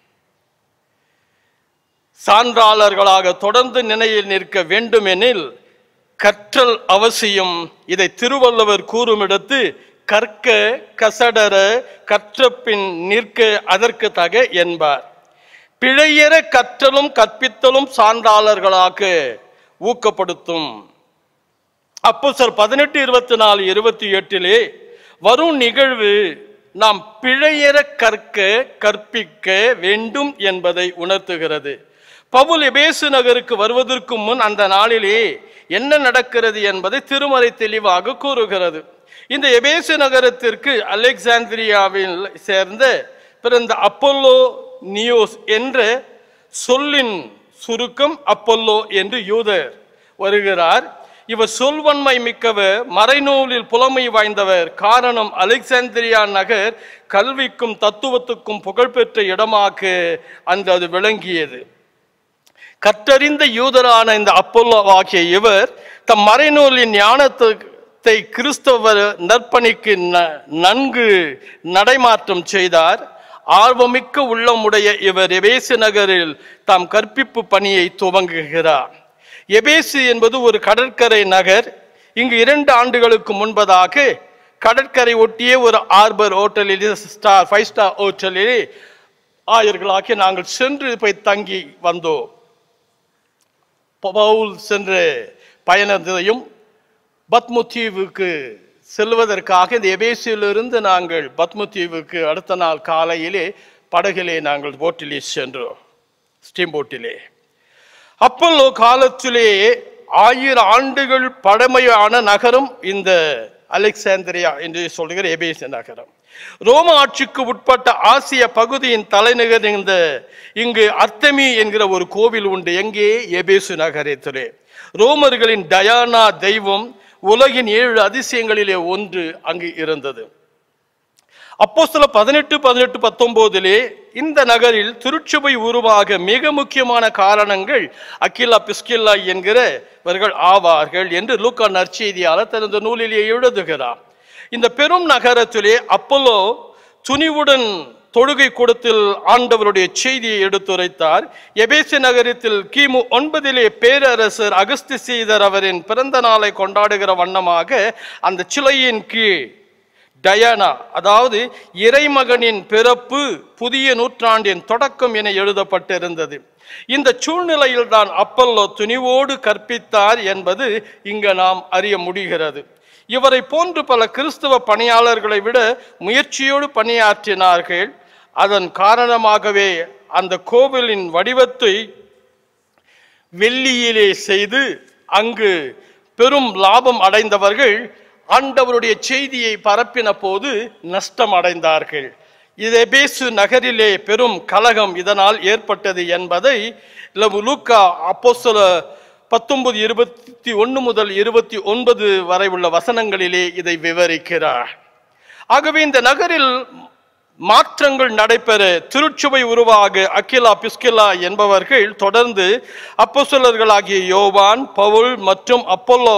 சான்றாளர்களாக தொடர்ந்து நிலையில் நிற்க வேண்டுமெனில் கற்றல் அவசியம் இதை திருவள்ளுவர் கூறுமிடத்து கற்க கசடர கற்றபின் நிற்க அதற்கு தக என்பார் பிழையற கற்றலும் கற்பித்தலும் சான்றாளர்களாக ஊக்கப்படுத்தும் அப்போ சார் பதினெட்டு இருபத்தி நாலு இருபத்தி எட்டிலே வரும் நிகழ்வு நாம் பிழையற கற்க கற்பிக்க வேண்டும் என்பதை உணர்த்துகிறது பவுல் எபேசு நகருக்கு வருவதற்கு முன் அந்த நாளிலே என்ன நடக்கிறது என்பதை திருமறை தெளிவாக கூறுகிறது இந்த எபேசு நகரத்திற்கு அலெக்சாந்திரியாவில் சேர்ந்த பிறந்த அப்பல்லோ நியோஸ் என்ற சொல்லின் சுருக்கம் அப்பல்லோ என்று யூதர் வருகிறார் இவர் சொல்வன்மை மிக்கவர் மறைநூலில் புலமை வாய்ந்தவர் காரணம் அலெக்சாந்திரியா நகர் கல்விக்கும் தத்துவத்துக்கும் புகழ்பெற்ற இடமாக அந்த அது விளங்கியது கற்றறிந்த யூதரான இந்த அப்பல்லோ ஆகிய இவர் தம் மறைநூலின் ஞானத்தை கிறிஸ்தவ நற்பணிக்கு ந- நன்கு நடைமாற்றம் செய்தார் ஆர்வமிக்க உள்ளமுடைய இவர் எபேசு நகரில் தாம் கற்பிப்பு பணியை துவங்குகிறார் எபேசு என்பது ஒரு கடற்கரை நகர் இங்கு இரண்டு ஆண்டுகளுக்கு முன்பதாக கடற்கரை ஒட்டிய ஒரு ஆர்பர் ஹோட்டலில் ஸ்டார் ஃபைவ் ஸ்டார் ஹோட்டலில் ஆயர்களாகி நாங்கள் சென்று போய் தங்கி வந்தோம் பவுல் சென்ற பயணத்தையும் பத்மு தீவுக்கு செல்வதற்காக இந்த எபேசியிலிருந்து நாங்கள் பத்மு தீவுக்கு அடுத்த நாள் காலையிலே படகிலே நாங்கள் போட்டிலே சென்றோம் ஸ்டீம் போட்டிலே அப்பல்லோ காலத்திலே ஆயிரம் ஆண்டுகள் பழமையான நகரம் இந்த அலெக்சாந்திரியா என்று சொல்கிற எபேசு நகரம் ரோம ஆட்சிக்கு உட்பட்ட ஆசிய பகுதியின் தலைநகர் இந்த இங்கு அர்த்தமி என்கிற ஒரு கோவில் உண்டு எங்கே எபேசு நகரத்திலே ரோமர்களின் டயானா தெய்வம் உலகின் ஏழு அதிசயங்களிலே ஒன்று அங்கு இருந்தது அப்போ சில பதினெட்டு பதினெட்டு பத்தொன்பதிலே இந்த நகரில் திருச்சபை உருவாக மிக முக்கியமான காரணங்கள் அக்கிலா பிஸ்கில்லா என்கிறவர்கள் ஆவார்கள் என்று லூக்கா நற்செய்தியாளர் தனது நூலிலே எழுதுகிறார் இந்த பெரும் நகரத்திலே அப்பல்லோ துணிவுடன் தொழுகை கூடத்தில் ஆண்டவருடைய செய்தியை எடுத்துரைத்தார் எபேசி நகரத்தில் கிமு ஒன்பதிலே பேரரசர் அகஸ்திசீதர் அவரின் பிறந்த நாளை கொண்டாடுகிற வண்ணமாக அந்த சிலையின் கீழ் டயானா அதாவது இறைமகனின் பிறப்பு புதிய நூற்றாண்டின் தொடக்கம் என எழுதப்பட்டிருந்தது இந்த சூழ்நிலையில் தான் அப்பல்லோ துணிவோடு கற்பித்தார் என்பது இங்கு நாம் அறிய முடிகிறது இவரை போன்று பல கிறிஸ்தவ பணியாளர்களை விட முயற்சியோடு பணியாற்றினார்கள் அதன் காரணமாகவே அந்த கோவிலின் வடிவத்தை வெள்ளியிலே செய்து அங்கு பெரும் லாபம் அடைந்தவர்கள் ஆண்டவருடைய செய்தியை பரப்பின போது நஷ்டம் அடைந்தார்கள் இதை பேசு நகரிலே பெரும் கலகம் இதனால் ஏற்பட்டது என்பதை லு- லூக்கா அப்போஸ்தல பத்தொன்பது இருபத்தி ஒன்று முதல் இருபத்தி ஒன்பது வரை உள்ள வசனங்களிலே இதை விவரிக்கிறார் ஆகவே இந்த நகரில் மாற்றங்கள் நடைபெற திருச்சுவை உருவாக அக்கிலா பிஸ்கிலா என்பவர்கள் தொடர்ந்து அப்போஸ்தலர்களாகிய யோவான் பவுல் மற்றும் அப்பல்லோ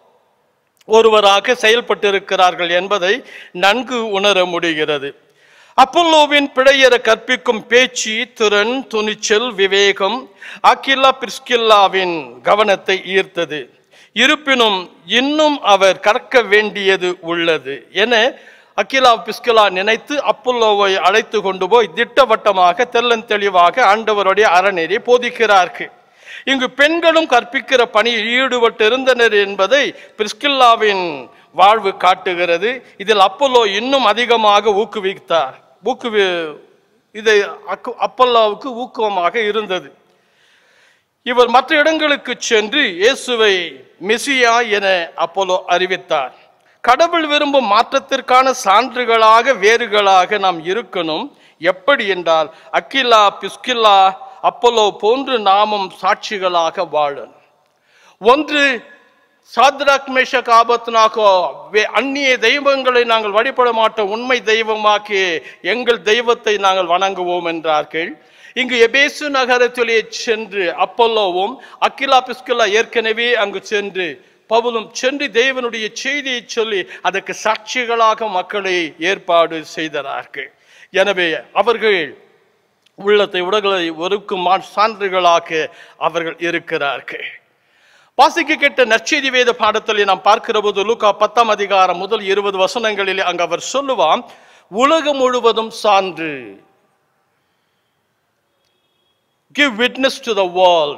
ஒருவராக செயல்பட்டிருக்கிறார்கள் என்பதை நன்கு உணர முடிகிறது அப்பல்லோவின் பிழையற கற்பிக்கும் பேச்சு திறன் துணிச்சல் விவேகம் அக்கில்லா பிரிஸ்கில்லாவின் கவனத்தை ஈர்த்தது இருப்பினும் இன்னும் அவர் கற்க வேண்டியது உள்ளது என அக்கிலா பிஸ்கிலா நினைத்து அப்பல்லோவை அழைத்து கொண்டு போய் திட்டவட்டமாக தெள்ளன் தெளிவாக ஆண்டவருடைய அறநெறி போதிக்கிறார்கள் இங்கு பெண்களும் கற்பிக்கிற பணியில் ஈடுபட்டிருந்தனர் என்பதை பிரிஸ்கில்லாவின் வாழ்வு காட்டுகிறது இதில் அப்பல்லோ இன்னும் அதிகமாக ஊக்குவித்தார் ஊக்குவி இதை அக்கு- அப்பல்லோவுக்கு ஊக்கமாக இருந்தது இவர் மற்ற இடங்களுக்கு சென்று இயேசுவை மெசியா என அப்போலோ அறிவித்தார் கடவுள் விரும்பும் மாற்றத்திற்கான சான்றுகளாக வேறுகளாக நாம் இருக்கணும் எப்படி என்றால் அக்கிலா பிஸ்கில்லா அப்போலோ போன்று நாமும் சாட்சிகளாக வாழணும் ஒன்று சாத்ராக் மேஷக் ஆபத்னாகோ வே- அந்நிய தெய்வங்களை நாங்கள் வழிபட மாட்டோம் உண்மை தெய்வமாக்கி எங்கள் தெய்வத்தை நாங்கள் வணங்குவோம் என்றார்கள் இங்கு எபேசு நகரத்திலே சென்று அப்பல்லோவும் அக்கிலா பிஸ்கிலா ஏற்கனவே அங்கு சென்று பவுலும் சென்று தேவனுடைய செய்தியை சொல்லி அதற்கு சாட்சிகளாக மக்களை ஏற்பாடு செய்தார்கள் எனவே அவர்கள் உள்ளத்தை உடல்களை ஒருக்கும் மா- சான்றுகளாக அவர்கள் இருக்கிறார்கள் வாசிக்க கேட்ட நற்செய்தி வேத பாடத்தில் நாம் பார்க்கிற போது லூக்கா பத்தாம் அதிகாரம் முதல் இருபது வசனங்களில் அங்கு அவர் சொல்லுவான் உலகம் முழுவதும் சான்று give witness to the world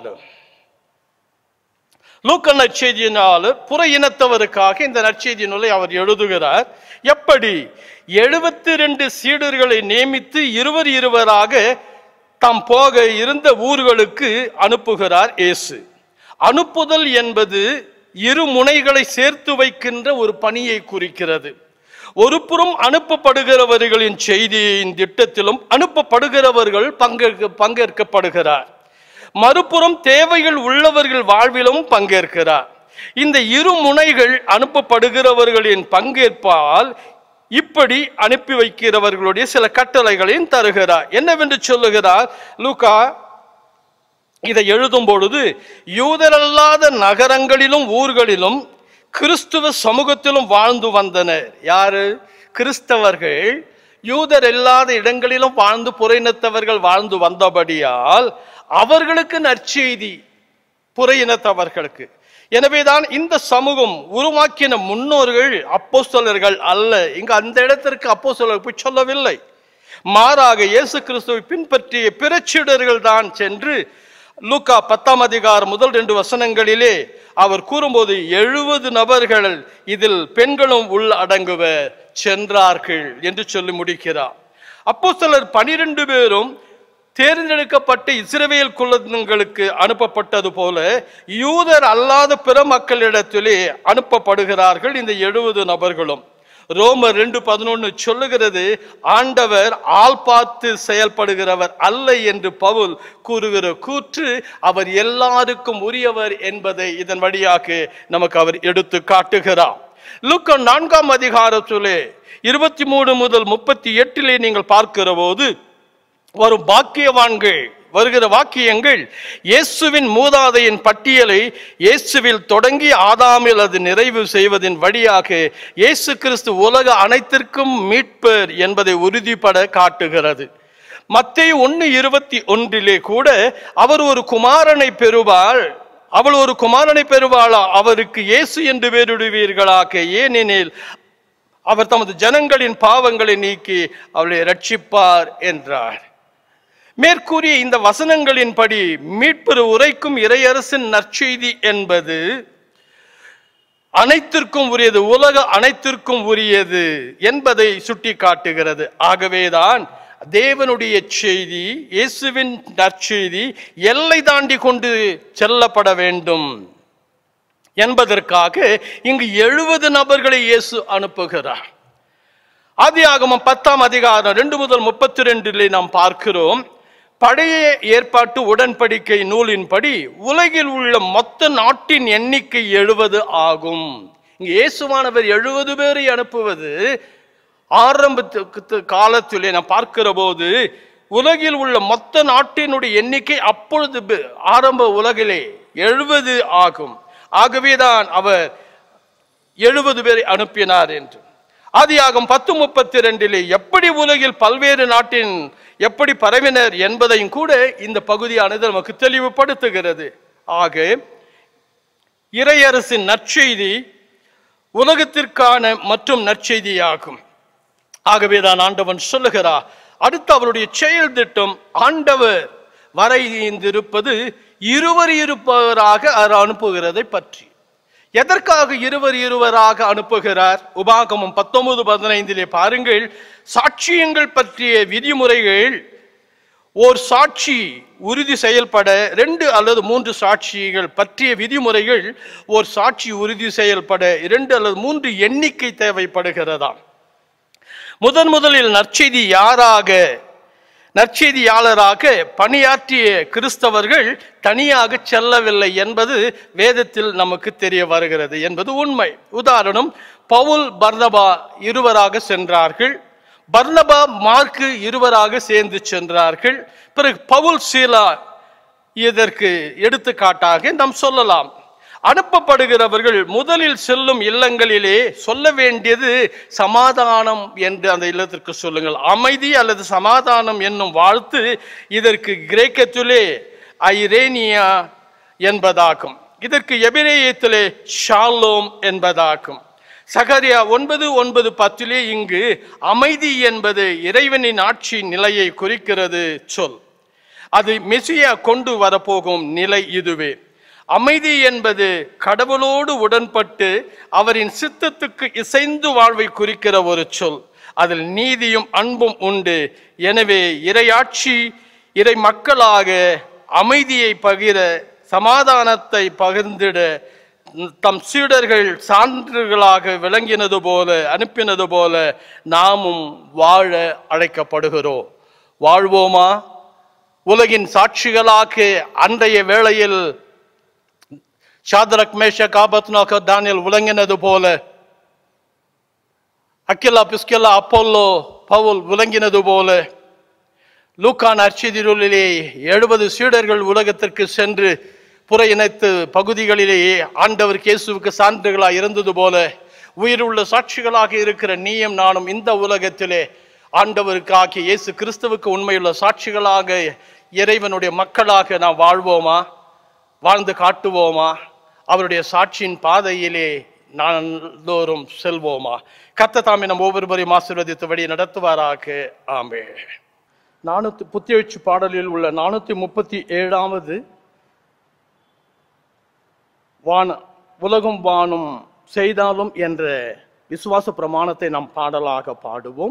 லூக்கா நற்செய்தியினால் புற இனத்தவருக்காக இந்த நற்செய்தி நூலை அவர் எழுதுகிறார் எப்படி எழுபத்தி ரெண்டு சீடர்களை நியமித்து இருவர் இருவராக தாம் போக இருந்த ஊர்களுக்கு அனுப்புகிறார் இயேசு அனுப்புதல் என்பது இரு முனைகளை சேர்த்து வைக்கின்ற ஒரு பணியை குறிக்கிறது ஒரு புறம் அனுப்பப்படுகிறவர்களின் செய்தியின் திட்டத்திலும் அனுப்பப்படுகிறவர்கள் பங்கேற்க பங்கேற்கப்படுகிறார் மறுபுறம் தேவைகள் உள்ளவர்கள் வாழ்விலும் பங்கேற்கிறார் இந்த இரு முனைகள் அனுப்பப்படுகிறவர்களின் பங்கேற்பால் இப்படி அனுப்பி வைக்கிறவர்களுடைய சில கட்டளைகளையும் தருகிறார் என்னவென்று சொல்லுகிறார் லூகா இதை எழுதும் பொழுது யூதரல்லாத நகரங்களிலும் ஊர்களிலும் கிறிஸ்துவ சமூகத்திலும் வாழ்ந்து வந்தனர் யாரு கிறிஸ்தவர்கள் யூதர் இல்லாத இடங்களிலும் வாழ்ந்து புறையினத்தவர்கள் வாழ்ந்து வந்தபடியால் அவர்களுக்கு நற்செய்தி புறையினத்தவர்களுக்கு எனவேதான் இந்த சமூகம் உருவாக்கின முன்னோர்கள் அப்போஸ்தலர்கள் அல்ல இங்கு அந்த இடத்திற்கு அப்போஸ்தலர்கள் போய் சொல்லவில்லை மாறாக இயேசு கிறிஸ்துவை பின்பற்றிய பிறச்சீடர்கள் தான் சென்று லூக்கா பத்தாம் அதிகாரம் முதல் ரெண்டு வசனங்களிலே அவர் கூறும்போது எழுபது நபர்கள் இதில் பெண்களும் உள் அடங்குவர் சென்றார்கள் என்று சொல்லி முடிக்கிறார் அப்போஸ்தலர் பனிரெண்டு பேரும் தேர்ந்தெடுக்கப்பட்ட இஸ்ரவேல் குலங்களுக்கு அனுப்பப்பட்டது போல யூதர் அல்லாத பிற மக்களிடத்திலே அனுப்பப்படுகிறார்கள் இந்த எழுபது நபர்களும் ரோமர் ரெண்டு பதினொன்னு சொல்லுகிறது ஆண்டவர் ஆள் பார்த்து செயல்படுகிறவர் அல்ல என்று பவுல் கூறுகிற கூற்று அவர் எல்லாருக்கும் உரியவர் என்பதை இதன் வழியாக நமக்கு அவர் எடுத்து காட்டுகிறார் லுக்க நான்காம் அதிகாரத்திலே இருபத்தி மூணு முதல் முப்பத்தி எட்டிலே நீங்கள் பார்க்கிற போது வரும் பாக்கியவான்கள் வருகிற வாக்கியங்கள் இயேசுவின் மூதாதையின் பட்டியலை இயேசுவில் தொடங்கி ஆதாமில் அது நிறைவு செய்வதின் வழியாக இயேசு கிறிஸ்து உலக அனைத்திற்கும் மீட்பர் என்பதை உறுதிப்பட காட்டுகிறது மத்தேயு ஒன்று இருபத்தி ஒன்றிலே கூட அவர் ஒரு குமாரனை பெறுவாள் அவள் ஒரு குமாரனை பெறுவாளா அவருக்கு இயேசு என்று பேரிடுவீர்களாக ஏனெனில் அவர் தமது ஜனங்களின் பாவங்களை நீக்கி அவளை ரட்சிப்பார் என்றார் மேற்கூறிய இந்த வசனங்களின்படி மீட்பெரு உரைக்கும் இறையரசின் நற்செய்தி என்பது அனைத்திற்கும் உரியது உலக அனைத்திற்கும் உரியது என்பதை சுட்டி காட்டுகிறது ஆகவேதான் தேவனுடைய செய்தி இயேசுவின் நற்செய்தி எல்லை தாண்டி கொண்டு செல்லப்பட வேண்டும் என்பதற்காக இங்கு எழுபது நபர்களை இயேசு அனுப்புகிறார் ஆதியாகமம் பத்தாம் அதிகாரம் ரெண்டு முதல் முப்பத்தி ரெண்டிலே நாம் பார்க்கிறோம் பழைய ஏற்பாட்டு உடன்படிக்கை நூலின்படி உலகில் உள்ள மொத்த நாட்டின் எண்ணிக்கை எழுபது ஆகும் இங்க இயேசுவானவர் எழுபது பேரை அனுப்புவது ஆரம்பத்து காலத்திலே நாம் பார்க்கிற போது உலகில் உள்ள மொத்த நாட்டினுடைய எண்ணிக்கை அப்பொழுது ப- ஆரம்ப உலகிலே எழுபது ஆகும் ஆகவேதான் அவர் எழுபது பேரை அனுப்பினார் என்று ஆதியாகம் பத்து முப்பத்தி ரெண்டிலே எப்படி உலகில் பல்வேறு நாட்டின் எப்படி பரவினர் என்பதையும் கூட இந்த பகுதியானது நமக்கு தெளிவுபடுத்துகிறது ஆக இறையரசின் நற்செய்தி உலகத்திற்கான மற்றும் நற்செய்தியாகும் ஆகவேதான் ஆண்டவன் சொல்லுகிறார் அடுத்து அவருடைய செயல் திட்டம் ஆண்டவர் வரைந்திருப்பது இருவர் இருப்பவராக அவர் அனுப்புகிறதை பற்றி எதற்காக இருவர் இருவராக அனுப்புகிறார் உபாகமம் பத்தொன்பது பதினைந்திலே பாருங்கள் சாட்சியங்கள் பற்றிய விதிமுறைகள் ஓர் சாட்சி உறுதி செயல்பட ரெண்டு அல்லது மூன்று சாட்சிகள் பற்றிய விதிமுறைகள் ஓர் சாட்சி உறுதி செயல்பட இரண்டு அல்லது மூன்று எண்ணிக்கை தேவைப்படுகிறதாம் முதன் முதலில் நற்செய்தி யாராக நற்செய்தியாளராக பணியாற்றிய கிறிஸ்தவர்கள் தனியாக செல்லவில்லை என்பது வேதத்தில் நமக்கு தெரிய வருகிறது என்பது உண்மை உதாரணம் பவுல் பர்னபா இருவராக சென்றார்கள் பர்னபா மார்க்கு இருவராக சேர்ந்து சென்றார்கள் பிறகு பவுல் சீலா இதற்கு எடுத்துக்காட்டாக நாம் சொல்லலாம் அனுப்பப்படுகிறவர்கள் முதலில் செல்லும் இல்லங்களிலே சொல்ல வேண்டியது சமாதானம் என்று அந்த இல்லத்திற்கு சொல்லுங்கள் அமைதி அல்லது சமாதானம் என்னும் வாழ்த்து இதற்கு கிரேக்கத்திலே ஐரேனியா என்பதாகும் இதற்கு எபிரேயத்திலே ஷாலோம் என்பதாகும் சகரியா ஒன்பது ஒன்பது பத்திலே இங்கு அமைதி என்பது இறைவனின் ஆட்சி நிலையை குறிக்கிறது சொல் அது மெசியா கொண்டு வரப்போகும் நிலை இதுவே அமைதி என்பது கடவுளோடு உடன்பட்டு அவரின் சித்தத்துக்கு இசைந்து வாழ்வை குறிக்கிற ஒரு சொல் அதில் நீதியும் அன்பும் உண்டு எனவே இறையாட்சி இறை மக்களாக அமைதியை பகிர சமாதானத்தை பகிர்ந்திட தம் சீடர்கள் சான்றுகளாக விளங்கினது போல அனுப்பினது போல நாமும் வாழ அழைக்கப்படுகிறோம் வாழ்வோமா உலகின் சாட்சிகளாக அன்றைய வேளையில் ஷாதரக் மேஷக் ஆபத்னாக தானியல் விளங்கினது போல அக்கிலா பிஸ்கெல்லா அப்போல்லோ பவுல் விளங்கினது போல லூக்கான் அர்ச்சிதிருளிலே எழுபது சீடர்கள் உலகத்திற்கு சென்று புற இணைத்து பகுதிகளிலேயே ஆண்டவர் இயேசுவுக்கு சான்றுகளாக இருந்தது போல உயிருள்ள சாட்சிகளாக இருக்கிற நீயும் நானும் இந்த உலகத்திலே ஆண்டவருக்காக இயேசு கிறிஸ்துவுக்கு உண்மையுள்ள சாட்சிகளாக இறைவனுடைய மக்களாக நாம் வாழ்வோமா வாழ்ந்து காட்டுவோமா அவருடைய சாட்சியின் பாதையிலே நாள்தோறும் செல்வோமா கத்த தாமே நம் ஒவ்வொருவரையும் ஆசீர்வதித்து வழி நடத்துவாராக ஆமே நானூத்தி புத்தியெழுச்சி பாடலில் உள்ள நானூத்தி முப்பத்தி ஏழாவது வான உலகம் வானும் செய்தாலும் என்ற விசுவாச பிரமாணத்தை நாம் பாடலாக பாடுவோம்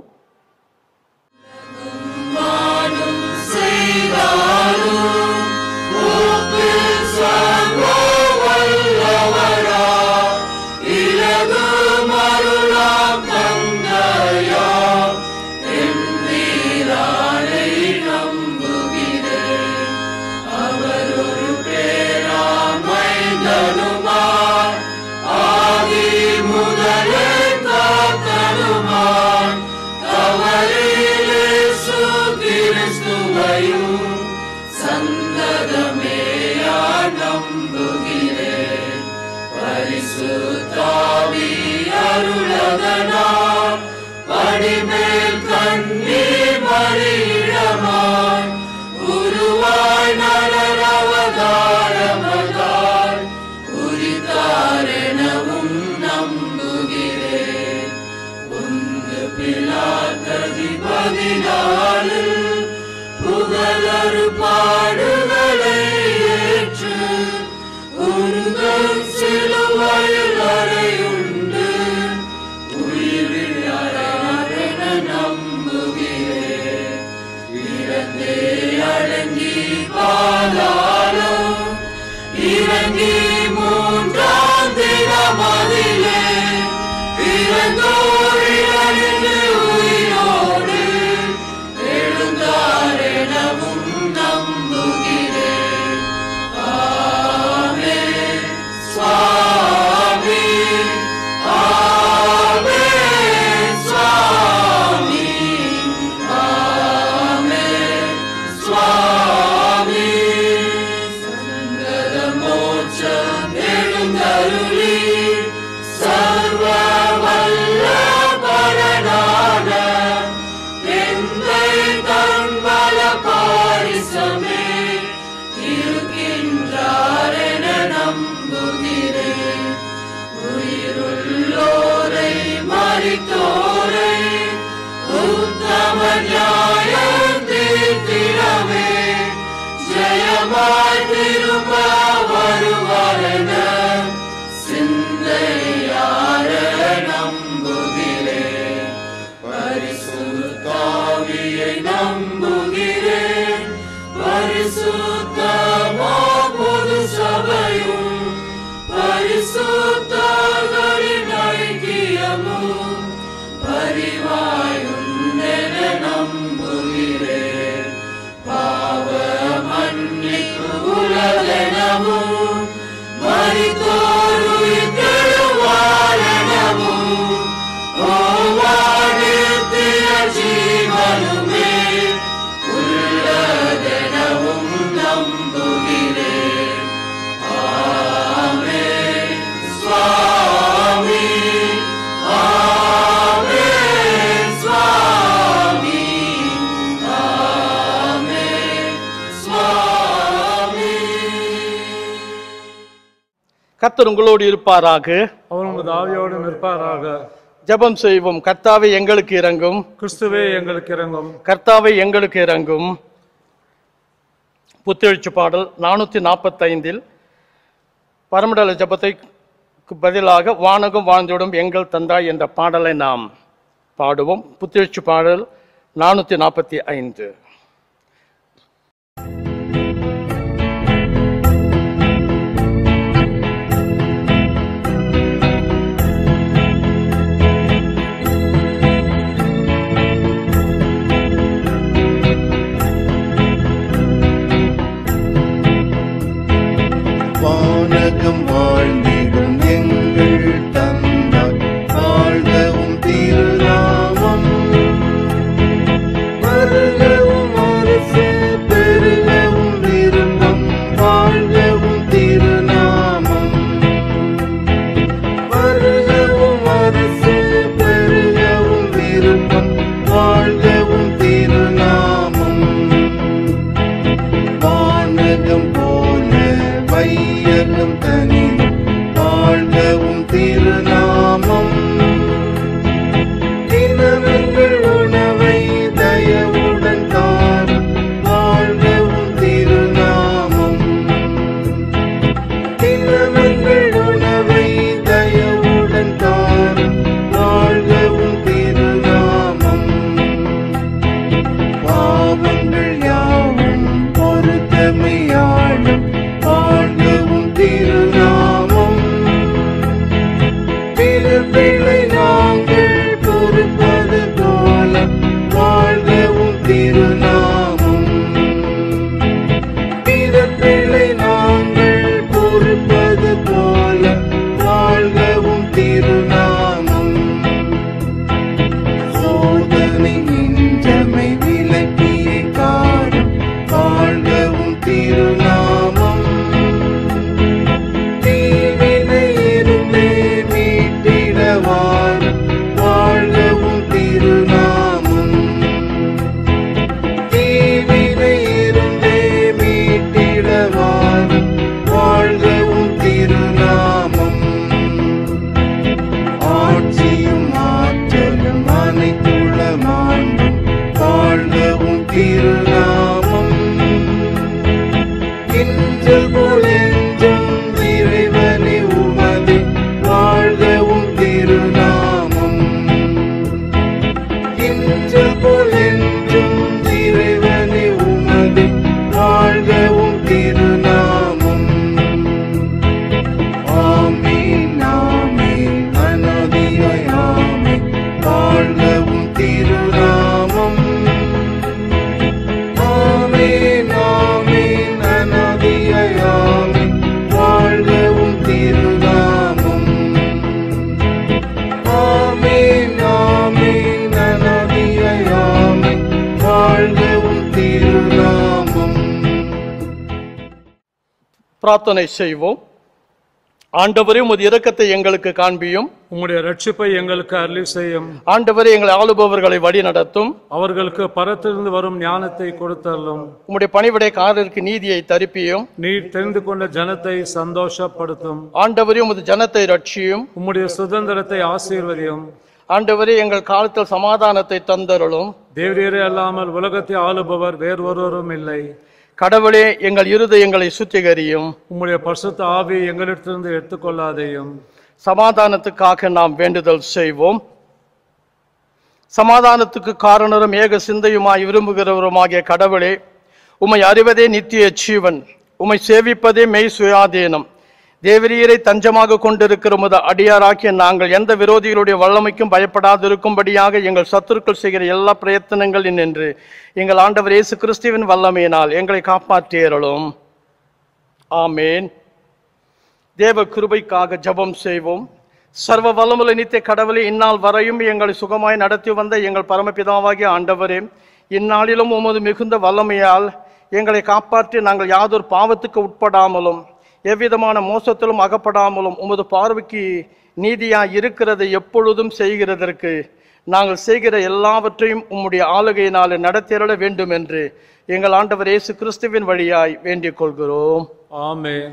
உலகெனவும் கர்த்தர் உங்களோடு இருப்பாராக அவர் உமது ஆவியோடு நிற்பாராக ஜெபம் செய்வோம் கர்த்தாவே எங்களுக்கு இறங்கும் கிறிஸ்துவே எங்களுக்கு இறங்கும் கர்த்தாவே எங்களுக்கு இறங்கும் புத்தெழுச்சி பாடல் நானூற்றி நாற்பத்தைந்தில் பரமடல ஜபத்தைக்கு பதிலாக வானகம் வாழ்ந்திடும் எங்கள் தந்தாய் என்ற பாடலை நாம் பாடுவோம் புத்தெழுச்சி பாடல் நானூற்றி நாற்பத்தி ஐந்து வானகம் வாழ்ந்திடும் எங்கள் தந்தாய் வாழ்கவும் திருநாமம் வருகவும் அரசே பெருகவும் விரும்பம் வாழ்கவும் திருநாமம் வருகவும் அரசே பெருகவும் விரும்பம் வாழ்கவும் திருநாமம் வானகம் போல வையகம் தனிலும் வாழ்கவும் திருநாமம் தினமெங்கள் உணவை தயவுடன் தாரும் வாழ்கவும் திருநாமம் தினமெங்கள் உணவை தயவுடன் தாரும் வாழ்கவும் திருநாமம் பாவங்கள் யாவும் பொறுத்தமையாளும் வாழ்கவும் திருநாமம் பிறர் பிழை நாங்கள் பொறுப்பது போல வாழ்கவும் திருநாமம் பிறர் பிழை நாங்கள் பொறுப்பது போல வாழ்கவும் திருநாமம் சோதனை நின்றமை விலக்கிய காடும் வாழ்கவும் திருநாமம் தீவினை இருந்தே மீட்டிடவார் வாழ்கவும் திருநாமம் தீவினை இருந்தே மீட்டிடவார் வாழ்கவும் திருநாமம் ஆட்சியும் ஆற்றலும் அனைத்துளமாண்டும் வாழ்கவும் திருநாமம் கிஞ்சல் போலென்றும் இறைவனே உமது வாழ்கவும் திருநாமம் கிஞ்சல் போலென்றும் இறைவனே உமது வாழ்கவும் திருநாமம் ஆமீன் ஆமீன் அநாதியாய் ஆமீன் வாழ்கவும் திருநாமம் ஆமீன் ஆமீன் அநாதியாய் ஆமீன் வாழ்கவும் திருநாமம் ஆமீன் ஆமீன் அநாதியாய் ஆமீன் வாழ்கவும் திருநாமம் பிரார்த்தனை செய்வோம் ஆண்டவரே உமது இரக்கத்தை எங்களுக்கு காண்பியும் உம்முடைய ரட்சிப்பை எங்களுக்கு அருளி செய்யும் ஆண்டவரே எங்களை ஆளுபவர்களை வழி நடத்தும் அவர்களுக்கு பரத்திலிருந்து வரும் ஞானத்தை கொடுத்தள்ளும் உம்முடைய பணிவிடைக்காரருக்கு நீதியை தரிப்பியும் நீர் தெரிந்து கொண்ட ஜனத்தை சந்தோஷப்படுத்தும் ஆண்டவரே உமது ஜனத்தை ரட்சியும் உம்முடைய சுதந்திரத்தை ஆசீர்வதியும் ஆண்டவரே எங்கள் காலத்தில் சமாதானத்தை தந்தருளும் தேவரீரே அல்லாமல் உலகத்தை ஆளுபவர் வேறொருவரும் இல்லை கடவுளே எங்கள் இருதயங்களை சுத்திகரியும் உம்முடைய பரிசுத்த ஆவி எங்களிடத்திலிருந்து எடுத்துக்கொள்ளாதேயும் சமாதானத்துக்காக நாம் வேண்டுதல் செய்வோம் சமாதானத்துக்கு காரணரும் ஏக சிந்தையுமாய் விரும்புகிறவருமாகிய கடவுளே உம்மை அறிவதே நித்திய ஜீவன் உம்மை சேவிப்பதே மெய் சுயாதீனம் தேவரீரை தஞ்சமாக கொண்டிருக்கிற உமது அடியாராக்கிய நாங்கள் எந்த விரோதிகளுடைய வல்லமைக்கும் பயப்படாதிருக்கும்படியாக எங்கள் சத்துருக்கள் செய்கிற எல்லா பிரயத்தனங்களில் நின்று எங்கள் ஆண்டவர் இயேசு கிறிஸ்துவின் வல்லமையினால் எங்களை காப்பாற்றியறலும் ஆமேன் தேவ கிருபைக்காக ஜெபம் செய்வோம் சர்வ வல்லமுள்ள நித்திய கடவுளே இந்நாள் வரையும் எங்களை சுகமாய் நடத்தி வந்த எங்கள் பரமபிதாவாகிய ஆண்டவரே இந்நாளிலும் உமது மிகுந்த வல்லமையால் எங்களை காப்பாற்றி நாங்கள் யாதொரு பாவத்துக்கு உட்படாமலும் எவ்விதமான மோசத்திலும் அகப்படாமலும் உமது பார்வைக்கு நீதியாய் இருக்கிறதை எப்பொழுதும் செய்கிறதற்கு நாங்கள் செய்கிற எல்லாவற்றையும் உம்முடைய ஆளுகையினாலே நடத்திரள வேண்டும் என்று எங்கள் ஆண்டவர் இயேசு கிறிஸ்துவின் வழியாய் வேண்டிக் கொள்கிறோம் ஆமென்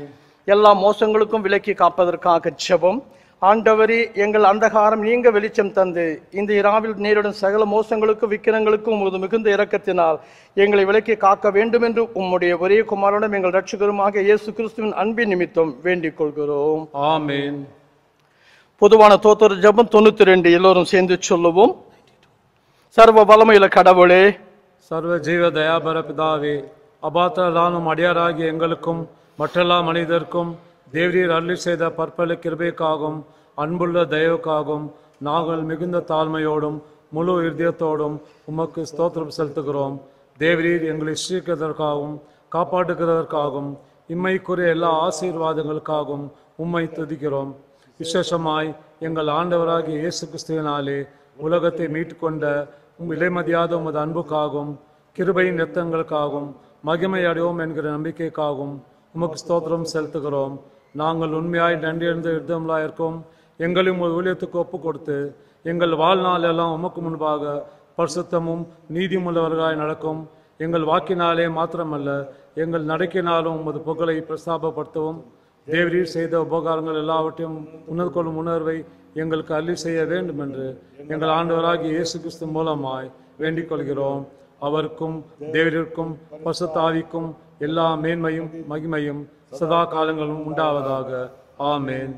எல்லா மோசங்களுக்கும் விலக்கி காப்பதற்காக ஜெபம் ஆண்டவரே எங்கள் அந்தகாரம் நீங்க வெளிச்சம் தந்து இந்த இராவில் நேரிடும் சகல மோசங்களுக்கும் விக்கிரங்களுக்கும் உமது மிகுந்த இரக்கத்தினால் எங்களை விலக்கி காக்க வேண்டும் என்று உம்முடைய ஒரே குமாரனும் எங்கள் ரட்சகருமாக இயேசு கிறிஸ்துவின் அன்பின் நிமித்தம் வேண்டிக் கொள்கிறோம் ஆமென் பொதுவான தோத்தர் ஜெபம் தொண்ணூத்தி ரெண்டு எல்லோரும் சேர்ந்து சொல்லுவோம் சர்வ வல்லமையுள்ள கடவுளே சர்வ ஜீவ தயாபர பிதாவே அபாத்தலானும் அடியாராகிய எங்களுக்கும் மற்றெல்லா மனிதர்க்கும் தேவரீர் அருளி செய்த பற்பல கிருபைக்காகவும் அன்புள்ள தயவுக்காகவும் நாங்கள் மிகுந்த தாழ்மையோடும் முழு இருதயத்தோடும் உமக்கு ஸ்தோத்திரம் செலுத்துகிறோம் தேவரீர் எங்களை சீர்க்கிறதற்காகவும் காப்பாற்றுகிறதற்காகவும் இம்மைக்குரிய எல்லா ஆசீர்வாதங்களுக்காகவும் உம்மை துதிக்கிறோம் விசேஷமாய் எங்கள் ஆண்டவராகிய இயேசு கிறிஸ்துவினாலே உலகத்தை மீட்டுக்கொண்ட உம் விலைமதியாத உமது அன்புக்காகவும் கிருபையின் ரத்தங்களுக்காகவும் மகிமை அடைவோம் என்கிற நம்பிக்கைக்காகவும் உமக்கு ஸ்தோத்திரம் செலுத்துகிறோம் நாங்கள் உண்மையாய் நன்றியறிந்த யுத்தங்களாக இருக்கோம் எங்களையும் உமது ஊழியத்துக்கு ஒப்பு கொடுத்து எங்கள் வாழ்நாள் எல்லாம் உமக்கு முன்பாக பரிசுத்தமும் நீதிமுள்ளவர்களாய் நடக்கும் எங்கள் வாக்கினாலே மாத்திரமல்ல எங்கள் நடக்கினாலும் உமது புகழை பிரஸ்தாபப்படுத்தவும் தேவரீர் செய்த உபகாரங்கள் எல்லாவற்றையும் உணர்ந்து கொள்ளும் உணர்வை எங்களுக்கு அள்ளி செய்ய வேண்டும் என்று எங்கள் ஆண்டவராகிய இயேசு கிறிஸ்து மூலமாய் வேண்டிக் கொள்கிறோம் அவருக்கும் தேவரிற்கும் பசுத்தாவிக்கும் எல்லா மேன்மையும் மகிமையும் சதா காலங்களும் உண்டாவதாக ஆமேன்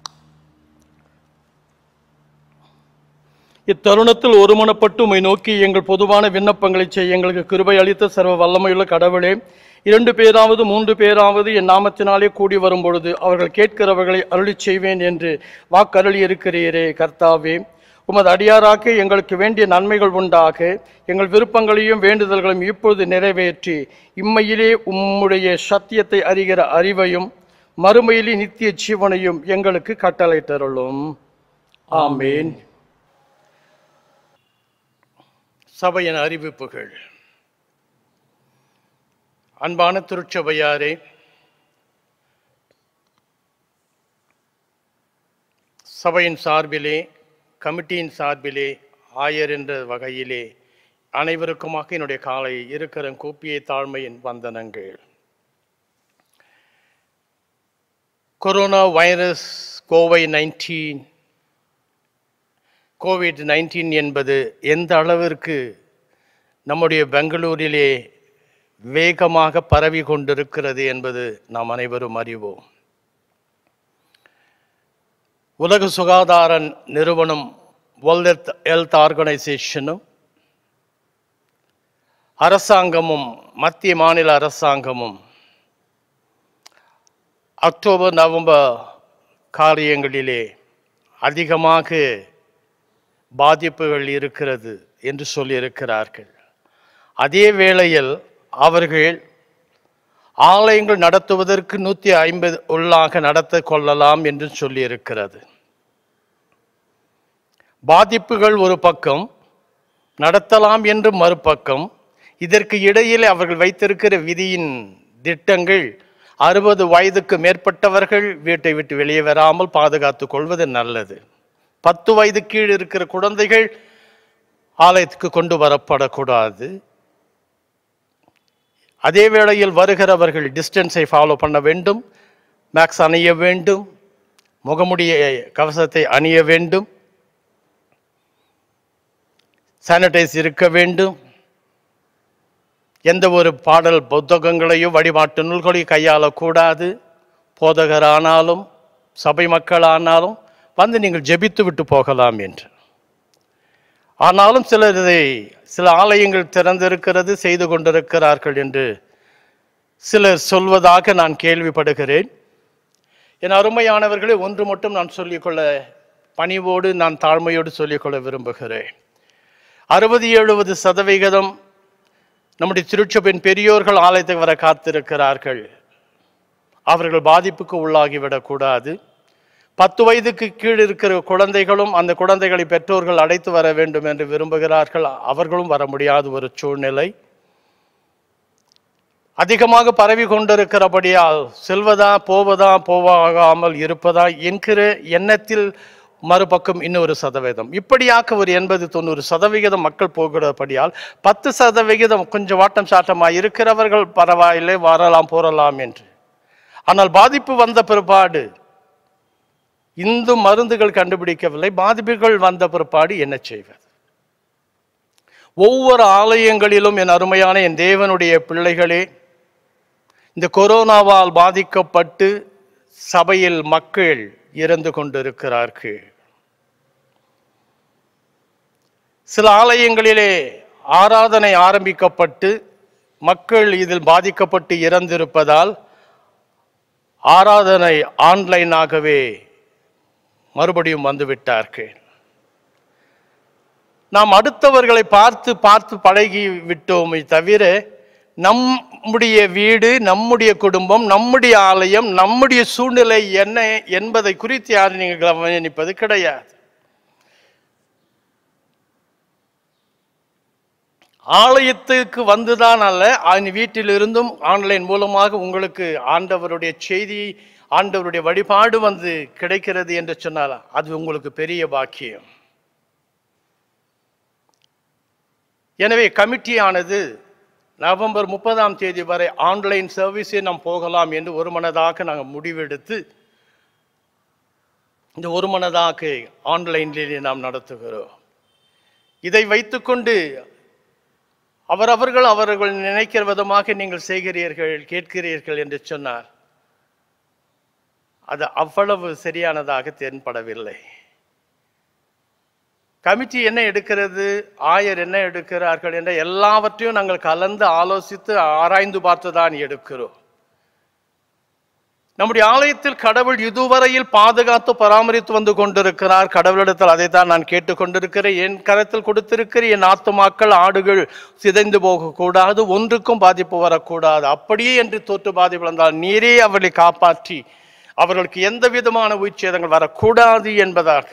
இத்தருணத்தில் ஒருமனப்பட்டு உம்மை நோக்கி எங்கள் பொதுவான விண்ணப்பங்களை செய்ய எங்களுக்கு கிருபை அளித்த சர்வ வல்லமையுள்ள கடவுளே இரண்டு பேராவது மூன்று பேராவது என் நாமத்தினாலே கூடி வரும் பொழுது அவர்கள் கேட்கிறவர்களை அருளிச் செய்வேன் என்று வாக்கருளி இருக்கிறீரே கர்த்தாவே உமது அடியாராக எங்களுக்கு வேண்டிய நன்மைகள் உண்டாக எங்கள் விருப்பங்களையும் வேண்டுதல்களையும் இப்பொழுது நிறைவேற்றி இம்மையிலே உம்முடைய சத்தியத்தை அறிகிற அறிவையும் மறுமையிலே நித்திய ஜீவனையும் எங்களுக்கு கட்டளையிட்டருளும் ஆமேன் சபையின் அறிவிப்புகள் அன்பான திருச்சபையாரே சபையின் சார்பிலே கமிட்டியின் சார்பிலே ஆயர் என்ற வகையிலே அனைவருக்குமாக என்னுடைய காலை இருக்கிற கூப்பிய தாழ்மையின் வந்தனங்கள் கொரோனா வைரஸ் கோவை நைன்டீன் கோவிட் நைன்டீன் என்பது எந்த அளவிற்கு நம்முடைய பெங்களூரிலே வேகமாக பரவி கொண்டிருக்கிறது என்பது நாம் அனைவரும் அறிவோம் உலக சுகாதார நிறுவனம் வேர்ல்ட் ஹெல்த் ஆர்கனைசேஷனும் அரசாங்கமும் மத்திய மாநில அரசாங்கமும் அக்டோபர் நவம்பர் காரியங்களிலே அதிகமாக பாதிப்புகள் இருக்கிறது என்று சொல்லியிருக்கிறார்கள் அதே வேளையில் அவர்கள் ஆலயங்கள் நடத்துவதற்கு நூற்றி ஐம்பது உள்ளாக நடத்த கொள்ளலாம் என்று சொல்லியிருக்கிறது பாதிப்புகள் ஒரு பக்கம் நடத்தலாம் என்று மறுபக்கம் இதற்கு இடையில் அவர்கள் வைத்திருக்கிற விதியின் திட்டங்கள் அறுபது வயதுக்கு மேற்பட்டவர்கள் வீட்டை விட்டு வெளியே வராமல் பாதுகாத்துக் கொள்வது நல்லது பத்து வயது கீழ் இருக்கிற குழந்தைகள் ஆலயத்துக்கு கொண்டு வரப்படக்கூடாது அதே வேளையில் வருகிறவர்கள் டிஸ்டன்ஸை ஃபாலோ பண்ண வேண்டும் மேக்ஸ் அணிய வேண்டும் முகமுடிய கவசத்தை அணிய வேண்டும் சானிடைஸ் இருக்க வேண்டும் எந்த ஒரு பாடல் புத்தகங்களையோ வழிபாட்டு நூல்களையும் கையாளக்கூடாது போதகரானாலும் சபை மக்களானாலும் வந்து நீங்கள் ஜெபித்து விட்டு போகலாம் என்று ஆனாலும் சிலர் இதை சில ஆலயங்கள் திறந்திருக்கிறது செய்து கொண்டிருக்கிறார்கள் என்று சிலர் சொல்வதாக நான் கேள்விப்படுகிறேன் என் அருமையானவர்களே ஒன்று மட்டும் நான் சொல்லிக்கொள்ள பணிவோடு நான் தாழ்மையோடு சொல்லிக்கொள்ள விரும்புகிறேன் அறுபது எழுபது சதவிகிதம் நம்முடைய திருச்சபையின் பெரியோர்கள் ஆலயத்துக்கு வர காத்திருக்கிறார்கள் அவர்கள் பாதிப்புக்கு உள்ளாகிவிடக்கூடாது பத்து வயதுக்கு கீழ் இருக்கிற குழந்தைகளும் அந்த குழந்தைகளை பெற்றோர்கள் அழைத்து வர வேண்டும் என்று விரும்புகிறார்கள் அவர்களும் வர முடியாத ஒரு சூழ்நிலை அதிகமாக பரவி கொண்டிருக்கிறபடியால் செல்வதா போவதா போகாமல் இருப்பதா என்கிற எண்ணத்தில் மறுபக்கம் இன்னொரு சதவீதம் இப்படியாக ஒரு எண்பது தொண்ணூறு சதவிகிதம் மக்கள் போகிறபடியால் பத்து சதவிகிதம் கொஞ்சம் வாட்டம் சாட்டமாக இருக்கிறவர்கள் பரவாயில்லை வரலாம் போறலாம் என்று ஆனால் பாதிப்பு வந்த பிற்பாடு இந்த மருந்துகள் கண்டுபிடிக்கவில்லை பாதிப்புகள் வந்த பிற்பாடு என்ன செய்வது ஒவ்வொரு ஆலயங்களிலும் என் அருமையான என் தேவனுடைய பிள்ளைகளே இந்த கொரோனாவால் பாதிக்கப்பட்டு சபையில் மக்கள் இறந்து கொண்டிருக்கிறார்கள் சில ஆலயங்களிலே ஆராதனை ஆரம்பிக்கப்பட்டு மக்கள் இதில் பாதிக்கப்பட்டு இறந்திருப்பதால் ஆராதனை ஆன்லைனாகவே மறுபடியும் வந்துவிட்டார்கள் நாம் அடுத்தவர்களை பார்த்து பார்த்து பழகி விட்டோமே தவிர நம்முடைய வீடு நம்முடைய குடும்பம் நம்முடைய ஆலயம் நம்முடைய சூழ்நிலை என்ன என்பதை குறித்து யாரும் நீங்கள் கவனிப்பது கிடையாது ஆலயத்துக்கு வந்துதான் அல்ல அந்த வீட்டிலிருந்தும் ஆன்லைன் மூலமாக உங்களுக்கு ஆண்டவருடைய செய்தி ஆண்டவருடைய வழிபாடு வந்து கிடைக்கிறது என்று சொன்னால் அது உங்களுக்கு பெரிய பாக்கியம் எனவே கமிட்டியானது நவம்பர் முப்பதாம் தேதி வரை ஆன்லைன் சர்வீஸே நாம் போகலாம் என்று ஒரு மனதாக நாங்கள் முடிவெடுத்து இந்த ஒரு மனதாக ஆன்லைனிலே நாம் நடத்துகிறோம் இதை வைத்துக்கொண்டு அவரவர்கள் அவர்கள் நினைக்கிற விதமாக நீங்கள் செய்கிறீர்கள் கேட்கிறீர்கள் என்று சொன்னார் அது அவ்வளவு சரியானதாக தென்படவில்லை கமிட்டி என்ன எடுக்கிறது ஆயர் என்ன எடுக்கிறார்கள் என்ற எல்லாவற்றையும் நாங்கள் கலந்து ஆலோசித்து ஆராய்ந்து பார்த்து தான் எடுக்கிறோம் நம்முடைய ஆலயத்தில் கடவுள் இதுவரையில் பாதுகாத்து பராமரித்து வந்து கொண்டிருக்கிறார் கடவுளிடத்தில் அதை தான் நான் கேட்டுக்கொண்டிருக்கிறேன் என் கரத்தில் கொடுத்திருக்கிற என் ஆத்துமாக்கள் ஆடுகள் சிதைந்து போகக்கூடாது ஒன்றுக்கும் பாதிப்பு வரக்கூடாது அப்படியே என்று தோற்று பாதிப்பு வந்தால் நீரே அவர்களை காப்பாற்றி அவர்களுக்கு எந்த விதமான உயிர்ச்சேதங்கள் வரக்கூடாது என்பதாக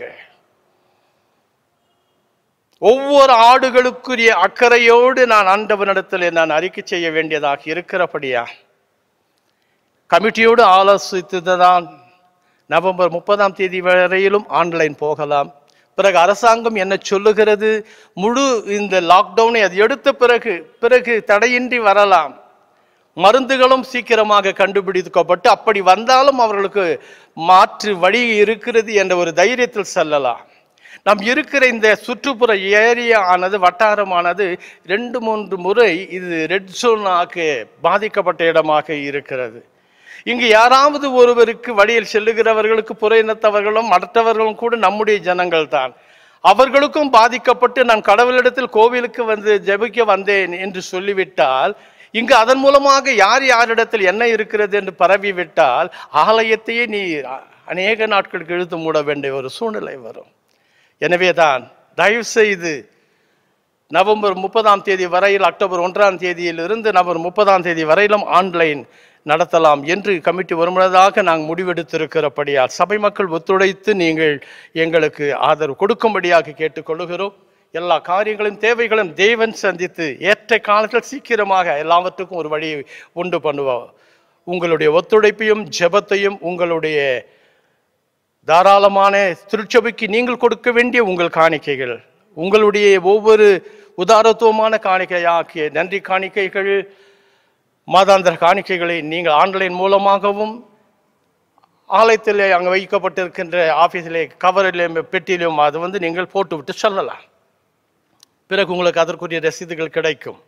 ஒவ்வொரு ஆடுகளுக்குரிய அக்கறையோடு நான் ஆண்டவனிடத்தில் நான் அறிக்கை செய்ய வேண்டியதாக இருக்கிறபடியா கமிட்டியோடு ஆலோசித்துதான் நவம்பர் முப்பதாம் தேதி வரையிலும் ஆன்லைன் போகலாம் பிறகு அரசாங்கம் என்ன சொல்லுகிறது முழு இந்த லாக்டவுனை அது எடுத்த பிறகு பிறகு தடையின்றி வரலாம் மருந்துகளும் சீக்கிரமாக கண்டுபிடிக்கப்பட்டு அப்படி வந்தாலும் அவர்களுக்கு மாற்று வழி இருக்கிறது என்ற ஒரு தைரியத்தில் செல்லலாம் நாம் இருக்கிற இந்த சுற்றுப்புற ஏரியா ஆனது வட்டாரமானது ரெண்டு மூன்று முறை இது ரெட் ஜோனாக பாதிக்கப்பட்ட இடமாக இருக்கிறது இங்கு யாராவது ஒருவருக்கு வழியில் செல்லுகிறவர்களுக்கு புற இனத்தவர்களும் மற்றவர்களும் கூட நம்முடைய ஜனங்கள் தான் அவர்களுக்கும் பாதிக்கப்பட்டு நான் கடவுளிடத்தில் கோவிலுக்கு வந்து ஜெபிக்க வந்தேன் என்று சொல்லிவிட்டால் இங்கு அதன் மூலமாக யார் யாரிடத்தில் என்ன இருக்கிறது என்று பரவிவிட்டால் ஆலயத்தையே நீ அநேக நாட்களுக்கு இழுத்து மூட வேண்டிய ஒரு சூழ்நிலை வரும் எனவே தான் தயவு செய்து நவம்பர் முப்பதாம் தேதி வரையில் அக்டோபர் ஒன்றாம் தேதியிலிருந்து நவம்பர் முப்பதாம் தேதி வரையிலும் ஆன்லைன் நடத்தலாம் என்று கமிட்டி ஒருமுறையாக நாங்கள் முடிவெடுத்திருக்கிறபடியால் சபை மக்கள் ஒத்துழைத்து நீங்கள் எங்களுக்கு ஆதரவு கொடுக்கும்படியாக கேட்டுக்கொள்கிறோம் எல்லா காரியங்களும் தேவைகளும் தேவன் சந்தித்து ஏற்ற காலத்தில் சீக்கிரமாக எல்லாவற்றுக்கும் ஒரு வழியை உண்டு பண்ணுவோம் உங்களுடைய ஒத்துழைப்பையும் ஜெபத்தையும் உங்களுடைய தாராளமான திருச்சபைக்கு நீங்கள் கொடுக்க வேண்டிய உங்கள் காணிக்கைகள் உங்களுடைய ஒவ்வொரு உதாரத்துவமான காணிக்கையாக்கிய நன்றி காணிக்கைகள் மாதாந்திர காணிக்கைகளை நீங்கள் ஆன்லைன் மூலமாகவும் ஆலயத்தில் அங்கே வைக்கப்பட்டிருக்கின்ற ஆஃபீஸிலே கவரிலும் பெட்டியிலும் அது வந்து நீங்கள் போட்டுவிட்டு சொல்லலாம் பிறகு உங்களுக்கு அதற்குரிய ரசீதுகள் கிடைக்கும்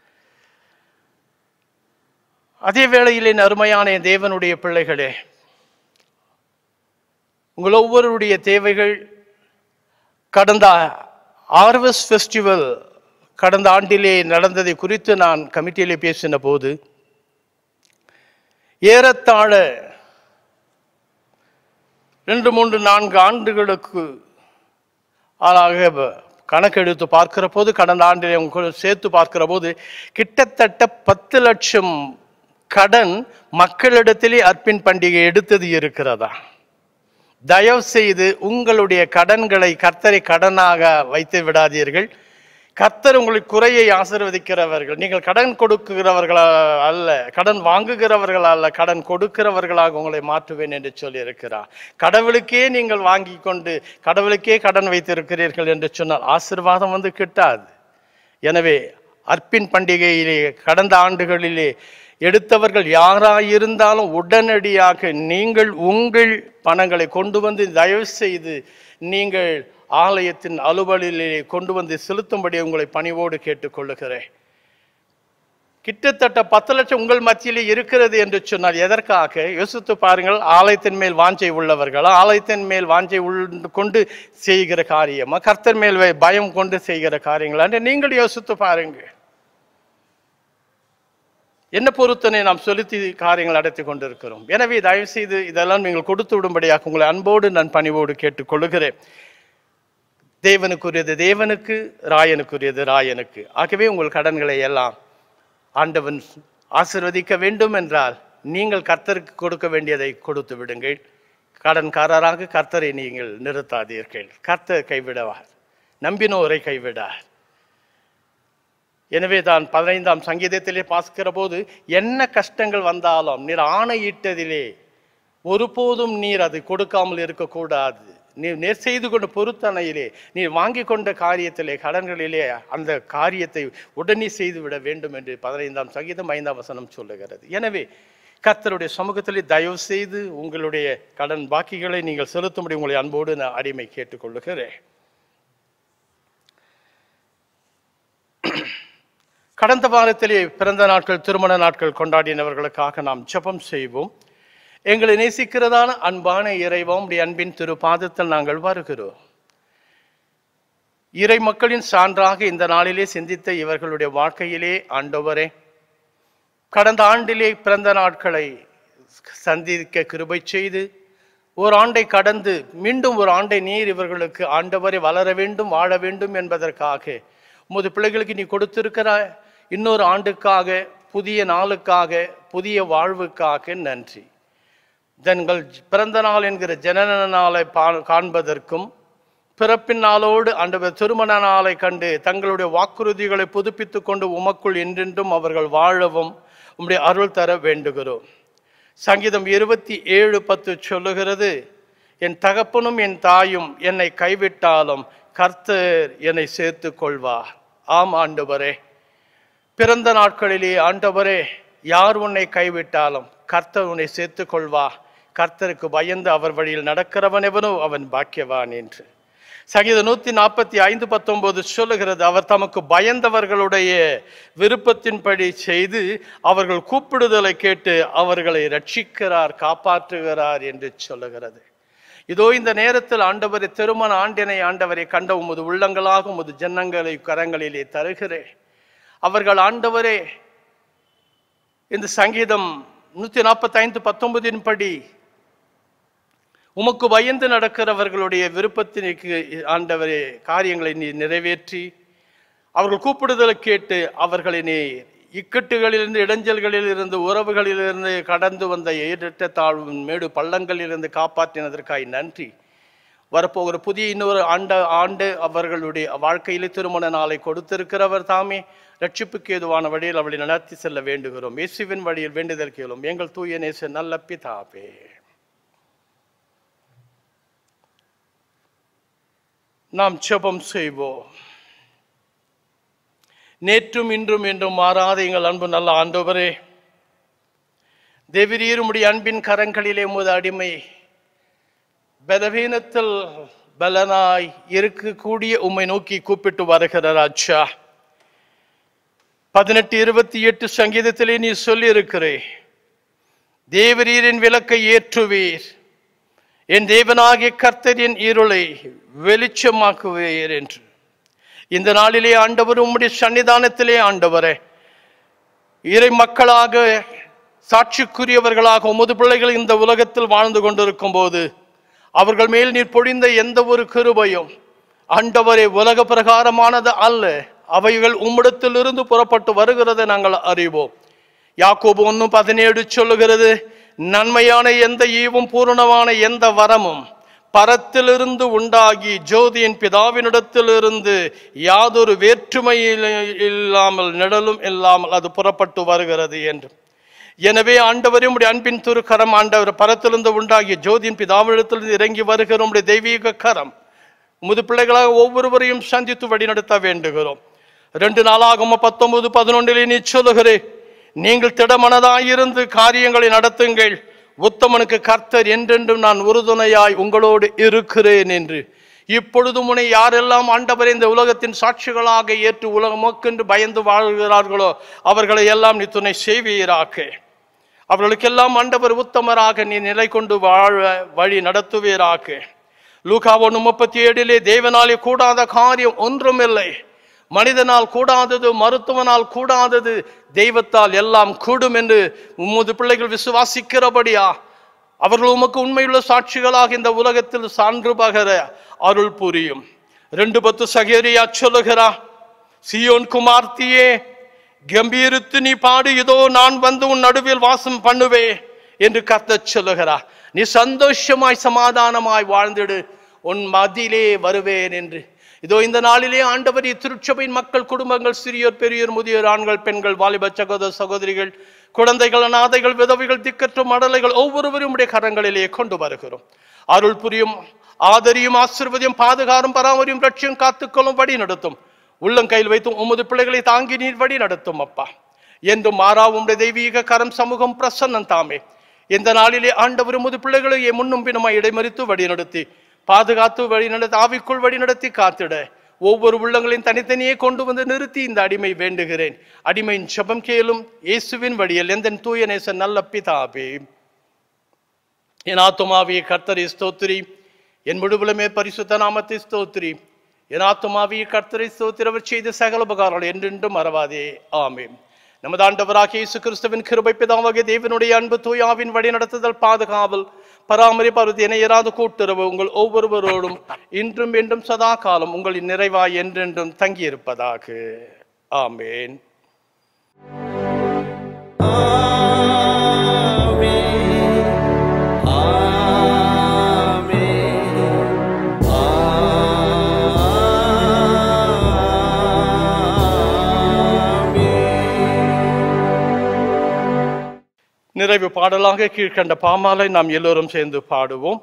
அதே வேளையில் என் அருமையான என் தேவனுடைய பிள்ளைகளே உங்கள் ஒவ்வொருடைய தேவைகள் கடந்த ஆர்வஸ் ஃபெஸ்டிவல் கடந்த ஆண்டிலே நடந்ததை குறித்து நான் கமிட்டியிலே பேசின போது ஏறத்தாழ ரெண்டு மூன்று நான்கு ஆண்டுகளுக்கு ஆளாக கணக்கெடுத்து பார்க்கிற போது கடந்த ஆண்டிலே உங்க சேர்த்து பார்க்கிற போது கிட்டத்தட்ட பத்து லட்சம் கடன் மக்களிடத்திலே அர்ப்பின் பண்டிகை எடுத்தது இருக்கிறதா தயவு செய்து உங்களுடைய கடன்களை கர்த்தரை கடனாக வைத்து விடாதீர்கள் கர்த்தர் உங்களுக்கு குறையை ஆசீர்வதிக்கிறவர்கள் நீங்கள் கடன் கொடுக்கிறவர்களா அல்ல கடன் வாங்குகிறவர்கள் அல்ல கடன் கொடுக்கிறவர்களாக உங்களை மாற்றுவேன் என்று சொல்லி இருக்கிறார் கடவுளுக்கே நீங்கள் வாங்கி கொண்டு கடவுளுக்கே கடன் வைத்திருக்கிறீர்கள் என்று சொன்னால் ஆசீர்வாதம் வந்து கிட்டாது எனவே அர்ப்பின் பண்டிகையிலே கடந்த ஆண்டுகளிலே எடுத்தவர்கள் யாராயிருந்தாலும் உடனடியாக நீங்கள் உங்கள் பணங்களை கொண்டு வந்து தயவு செய்து நீங்கள் ஆலயத்தின் அலுவலிலே கொண்டு வந்து செலுத்தும்படி உங்களை பணிவோடு கேட்டுக்கொள்ளுகிறேன் கிட்டத்தட்ட பத்து லட்சம் உங்கள் மத்தியிலே இருக்கிறது என்று சொன்னால் எதற்காக யோசித்து பாருங்கள் ஆலயத்தின் மேல் வாஞ்சை உள்ளவர்களா ஆலயத்தின் மேல் வாஞ்சை உள் கொண்டு செய்கிற காரியமா கர்த்தர் மேல் வை- பயம் கொண்டு செய்கிற காரியங்களா என்று நீங்கள் யோசித்து பாருங்க என்ன பொறுத்தனை நாம் செலுத்தி காரியங்கள் நடத்தி கொண்டிருக்கிறோம் எனவே தயவு செய்து இதெல்லாம் நீங்கள் கொடுத்து விடும்படியாக உங்களை அன்போடு நான் பணிவோடு கேட்டுக்கொள்ளுகிறேன் தேவனுக்குரியது தேவனுக்கு ராயனுக்குரியது ராயனுக்கு ஆகவே உங்கள் கடன்களை எல்லாம் ஆண்டவன் ஆசிர்வதிக்க வேண்டும் என்றால் நீங்கள் கர்த்தருக்கு கொடுக்க வேண்டியதை கொடுத்து விடுங்கள் கடன்காரராக கர்த்தரை நீங்கள் நிறுத்தாதீர்கள் கர்த்தர் கைவிடுவார் நம்பினோரை கைவிடார் எனவே தான் பதினைந்தாம் சங்கீதத்திலே பார்க்கிற போது என்ன கஷ்டங்கள் வந்தாலும் நீர் ஆணையிட்டதிலே ஒருபோதும் நீர் அது கொடுக்காமல் இருக்கக்கூடாது நீர் நேர் செய்து கொண்ட பொருத்தனையிலே நீர் வாங்கி கொண்ட காரியத்திலே கடன்களிலே அந்த காரியத்தை உடனே செய்து விட வேண்டும் என்று பதினைந்தாம் சங்கீதம் ஐந்தாம் வசனம் சொல்லுகிறது எனவே கர்த்தருடைய சமூகத்திலே தயவு செய்து உங்களுடைய கடன் பாக்கிகளை நீங்கள் செலுத்தும்படி உங்களை அன்போடு நான் அடிமை கேட்டுக்கொள்ளுகிறேன் கடந்த வாரத்திலே பிறந்த நாட்கள் திருமண நாட்கள் கொண்டாடினவர்களுக்காக நாம் ஜெபம் செய்வோம் எங்களை நேசிக்கிறதான அன்பான இறைவம் உடைய அன்பின் திரு பாதத்தில் நாங்கள் வருகிறோம் இறை மக்களின் சான்றாக இந்த நாளிலே சிந்தித்த இவர்களுடைய வாழ்க்கையிலே ஆண்டவரே கடந்த ஆண்டிலே பிறந்த நாட்களை சந்திக்க கிருபை செய்து ஒரு ஆண்டை கடந்து மீண்டும் ஒரு ஆண்டை நீர் இவர்களுக்கு ஆண்டவரை வளர வேண்டும் வாழ வேண்டும் என்பதற்காக உமது பிள்ளைகளுக்கு நீ கொடுத்திருக்கிற இன்னொரு ஆண்டுக்காக புதிய நாளுக்காக புதிய வாழ்வுக்காக நன்றி தங்கள் பிறந்த நாள் என்கிற ஜனன நாளை பா- காண்பதற்கும் பிறப்பின் நாளோடு ஆண்டவர் திருமண நாளை கண்டு தங்களுடைய வாக்குறுதிகளை புதுப்பித்துக் கொண்டு உமக்குள் என்றென்றும் அவர்கள் வாழவும் உம்முடைய அருள் தர வேண்டுகிறோம் சங்கீதம் இருபத்தி ஏழு பத்து சொல்லுகிறது என் தகப்பனும் என் தாயும் என்னை கைவிட்டாலும் கர்த்தர் என்னை சேர்த்துக் கொள்வார் ஆம் ஆண்டவரே பிறந்த நாட்களிலே ஆண்டவரே யார் உன்னை கைவிட்டாலும் கர்த்தர் உன்னை சேர்த்துக் கொள்வா கர்த்தருக்கு பயந்து அவர் வழியில் நடக்கிறவன் எவனோ அவன் பாக்கியவான் என்று சங்கீதம் நூத்தி நாற்பத்தி ஐந்து பத்தொன்பது சொல்லுகிறது அவர் தமக்கு பயந்தவர்களுடைய விருப்பத்தின்படி செய்து அவர்கள் கூப்பிடுதலை கேட்டு அவர்களை ரட்சிக்கிறார் காப்பாற்றுகிறார் என்று சொல்லுகிறது இதோ இந்த நேரத்தில் ஆண்டவரை திருமண ஆண்டினை ஆண்டவரை கண்ட உமது உள்ளங்களாக உமது ஜன்னங்களை கரங்களிலே தருகிறேன் அவர்கள் ஆண்டவரே இந்த சங்கீதம் நூத்தி நாற்பத்தி ஐந்து பத்தொன்பதின் படி உமக்கு பயந்து நடக்கிறவர்களுடைய விருப்பத்திற்கு ஆண்டவரே காரியங்களை நீ நிறைவேற்றி அவர்கள் கூப்பிடுதலை கேட்டு அவர்களை நீ இக்கட்டுகளிலிருந்து இடைஞ்சல்களிலிருந்து உறவுகளிலிருந்து கடந்து வந்த ஏற்றத்த தாழ்வு மேடு பள்ளங்களிலிருந்து காப்பாற்றினதற்காய் நன்றி வரப்போகிற புதிய இன்னொரு ஆண்ட ஆண்டு அவர்களுடைய வாழ்க்கையிலே திருமண நாளை கொடுத்திருக்கிறவர் தாமே ரட்சிப்புக்கு ஏதுவான வழியில் அவளை நடத்தி செல்ல வேண்டுகிறோம் இயேசுவின் வழியில் வேண்டுதல் கேளும் எங்கள் தூய நேச நல்ல பிதாவே நாம் ஜெபம் செய்வோம் நேற்றும் இன்றும் என்றும் மாறாத எங்கள் அன்பு நல்ல ஆண்டவரே தேவிரீர் உம்முடைய அன்பின் கரங்களிலே உமது அடிமை பலவீனத்தில் பலனாய் இருக்கக்கூடிய உம்மை நோக்கி கூப்பிட்டு வருகிற ராஜா பதினெட்டு இருபத்தி எட்டு சங்கீதத்திலே நீ சொல்லியிருக்கிறே தேவரீரின் விளக்கை ஏற்றுவீர் என் தேவனாகிய கர்த்தரின் இருளை வெளிச்சமாக்குவீர் என்று இந்த நாளிலே ஆண்டவர் உம்முடைய சன்னிதானத்திலே ஆண்டவரே இறை மக்களாக சாட்சிக்குரியவர்களாக உமது பிள்ளைகள் இந்த உலகத்தில் வாழ்ந்து கொண்டிருக்கும் போது அவர்கள் மேல் நீர் பொழிந்த எந்த ஒரு கிருபையும் ஆண்டவரே உலக பிரகாரமானது அல்ல அவைகள் உம்மிடத்திலிருந்து புறப்பட்டு வருகிறதை நாங்கள் அறிவோம் யாக்கோபு ஒன்று பதினேழு சொல்லுகிறது நன்மையான எந்த ஈவும் பூரணமான எந்த வரமும் பரத்திலிருந்து உண்டாகி ஜோதியின் பிதாவினிடத்திலிருந்து யாதொரு வேற்றுமை இல்லாமல் நிழலும் இல்லாமல் அது புறப்பட்டு வருகிறது என்று எனவே ஆண்டவரே உம்முடைய அன்பின் திருக்கரம் ஆண்டவர் பரத்திலிருந்து உண்டாகிய ஜோதியின் பிதாவினிடத்திலிருந்து இறங்கி வருகிற உம்முடைய தெய்வீக கரம் உமது பிள்ளைகளாக ஒவ்வொருவரையும் சந்தித்து வழிநடத்த வேண்டுகிறோம் ரெண்டு நாளாகும் பத்தொன்பது பதினொன்றிலே நீ சொல்லுகிறே நீங்கள் திடமனதாயிருந்து காரியங்களை நடத்துங்கள் உத்தமனுக்கு கர்த்தர் என்றென்றும் நான் உறுதுணையாய் உங்களோடு இருக்கிறேன் என்று இப்பொழுது முனை யாரெல்லாம் ஆண்டவர் இந்த உலகத்தின் சாட்சிகளாக ஏற்று உலகமோக்கென்று பயந்து வாழ்கிறார்களோ அவர்களை எல்லாம் நீ துணை செய்வீராக அவர்களுக்கெல்லாம் ஆண்டவர் உத்தமராக நீ நிலை கொண்டு வாழ வழி நடத்துவீராக லூகா ஒன்று முப்பத்தி ஏழிலே தேவனாலே கூடாத காரியம் ஒன்றுமில்லை மனிதனால் கூடாதது மருத்துவனால் கூடாதது தெய்வத்தால் எல்லாம் கூடும் என்று உமது பிள்ளைகள் விசுவாசிக்கிறபடியா அவர்கள் உமக்கு உண்மையுள்ள சாட்சிகளாக இந்த உலகத்தில் சான்று பகர அருள் புரியும் ரெண்டு பத்து சகேரியா சொல்லுகிறா சியோன் குமார்த்தியே கம்பீரித்து நீ பாடு இதோ நான் வந்து உன் நடுவில் வாசம் பண்ணுவே என்று கர்த்தர் சொல்லுகிறார் நீ சந்தோஷமாய் சமாதானமாய் வாழ்ந்திடு உன் மதியிலே வருவேன் என்று இதோ இந்த நாளிலே ஆண்டவர் திருச்சபையின் மக்கள் குடும்பங்கள் சிறியோர் பெரியோர் முதியோர் ஆண்கள் பெண்கள் வாலிப சகோதர சகோதரிகள் குழந்தைகள் அநாதைகள் விதவைகள் திக்கற்ற மடலைகள் ஒவ்வொருவரும் உடைய கரங்களிலே கொண்டு வருகிறோம் அருள் புரியும் ஆதரியும் ஆசிர்வதியும் பாதுகாரும் பராமரியும் லட்சியம் காத்துக்கொள்ளும் வழி நடத்தும் உள்ளங்கையில் வைத்தும் உமது பிள்ளைகளை தாங்கி நீர் வழி நடத்தும் அப்பா என்றும் மாறா உம்முடைய தெய்வீக கரம் சமூகம் பிரசன்னம் தாமே இந்த நாளிலே ஆண்டவர் உமது பிள்ளைகளை முன்னும் பின்னுமாய் இடைமறித்து வழி நடத்தி பாதுகாத்து வழி நடத்தி ஆவிக்குள் வழி நடத்தி காத்திட ஒவ்வொரு உள்ளங்களையும் தனித்தனியே கொண்டு வந்து நிறுத்தி இந்த அடிமை வேண்டுகிறேன் அடிமையின் செபம் கேளும் இயேசுவின் வழியில் எந்த தூய நேசன் நல்ல பிதாபே என் ஆத்துமாவிய கர்த்தரை ஸ்தோத்திரி என் முழுவலுமே பரிசுத்த நாமத்தை ஸ்தோத்திரி என் ஆத்துமாவிய கர்த்தரை ஸ்தோத்திரவர் செய்த சகல உபகாரங்கள் என்றென்றும் மறவாதே ஆமென் நமது ஆண்டவராகிய இயேசு கிறிஸ்துவின் கிருபை பிதாவாகிய தேவனுடைய அன்பு தூயாவின் வழி நடத்துதல் பாதுகாவல் பராமரிப்பது என இராது கூட்டுறவு உங்கள் ஒவ்வொருவரோடும் இன்றும் என்றும் சதா காலம் உங்களின் நிறைவாய் என்றென்றும் தங்கியிருப்பதாக ஆமென் நிறைவு பாடலாக கீழ்கண்ட பாமாலை நாம் எல்லோரும் சேர்ந்து பாடுவோம்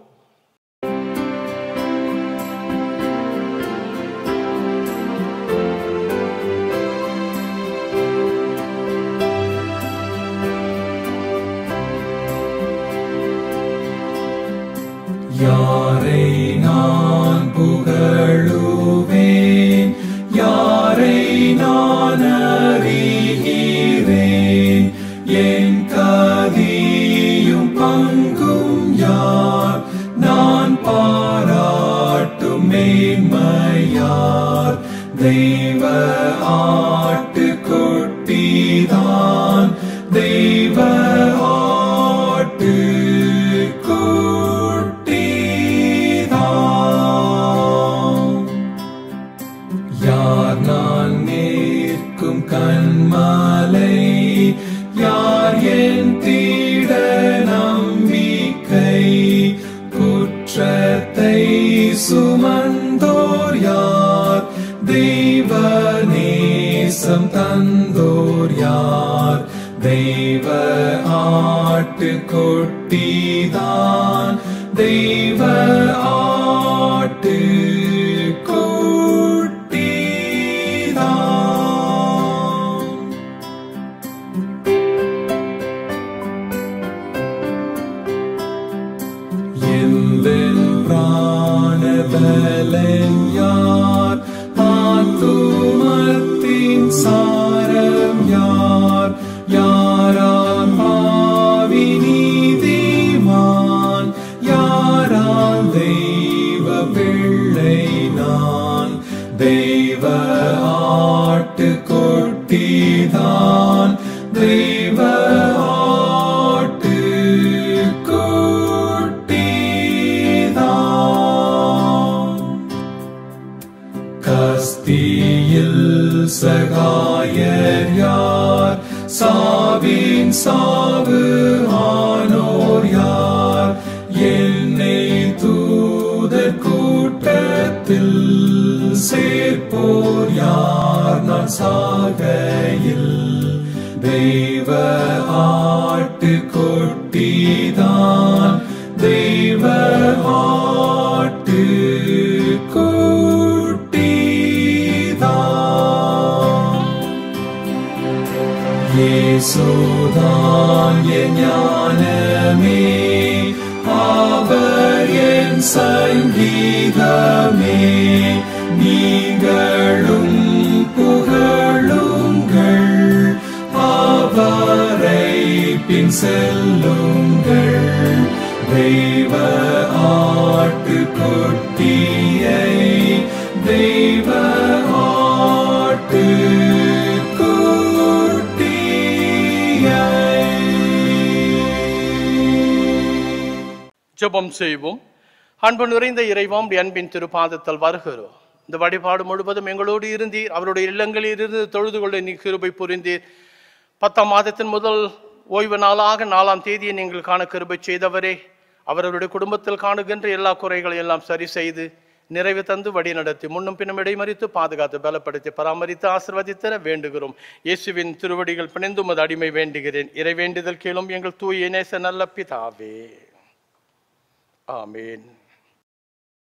யாரை நான் புகழுவேன் யாரை நான் அறிகிறேன் என் கதியும் பங்கும் யார் நான் பாராட்டும் மேன்மையார் தெய்வ ஆட்டு குட்டிதான் தெய்வ ஆட்டு குட்டிதான் யார் நான் நிற்கும் கண்மாலை யார் என் தீட நம்பிக்கை குற்றத்தை சுமந்தோர் யார் தெய்வ நேசம் தந்தோர் யார் தெய்வ ஆட்டு கொட்டிதான் தெய்வ ஆட்டு குட்டிதான் எந்தன் பிராணபலன் யார் ஆத்துமத்தின் சாரம் யார் யாரால் பாவி நீதிமான் யாரால் தெய்வ பிள்ளை நான் தெய்வ ஆட்டு கொட்டிதான் தெய்வ ஆட்டு குட்டிதான் கஸ்தியில் சகாயர் யார் சாவின் சாவு ஆனோர் யார் என்னை தூதர் கூட்டத்தில் சேர்ப்போர் யார் நான் சாகையில் தெய்வ ஆட்டு கொட்டிதான் தெய்வ ஆட்டு குட்டிதான் தான் என் ஞானமே அவர் என் சங்கீதமே நீங்களும் புகழுங்கள் அவரை பின் செல்லுங்கள் தெய்வ ஆட்டுக்குட்டியை தெய்வ ஆட்டு ஜெபம் செய்வோம் அன்பு நிறைந்த இறைவாம் உம்முடைய அன்பின் திருப்பாதத்தில் வருகிறோம் இந்த வழிபாடு முழுவதும் எங்களோடு இருந்தீர் அவருடைய இல்லங்களில் இருந்து தொழுது கொள்ள நீ கிருபை புரிந்தீர் பத்தாம் மாதத்தின் முதல் ஓய்வு நாளாக நாலாம் தேதியை நீங்கள் காண கிருபை செய்தவரே அவர்களுடைய குடும்பத்தில் காணுகின்ற எல்லா குறைகளை எல்லாம் சரி செய்து நிறைவு தந்து வழி நடத்தி முன்னும் பின்னும் இடைமறித்து பாதுகாத்து பலப்படுத்தி பராமரித்து ஆசிர்வதித்தர வேண்டுகிறோம் இயேசுவின் திருவடிகள் பிணைந்து உமது அடிமை வேண்டுகிறேன் இறை வேண்டுதல் கேளும் எங்கள் தூய நேச நல்ல பிதாவே ஆமீன்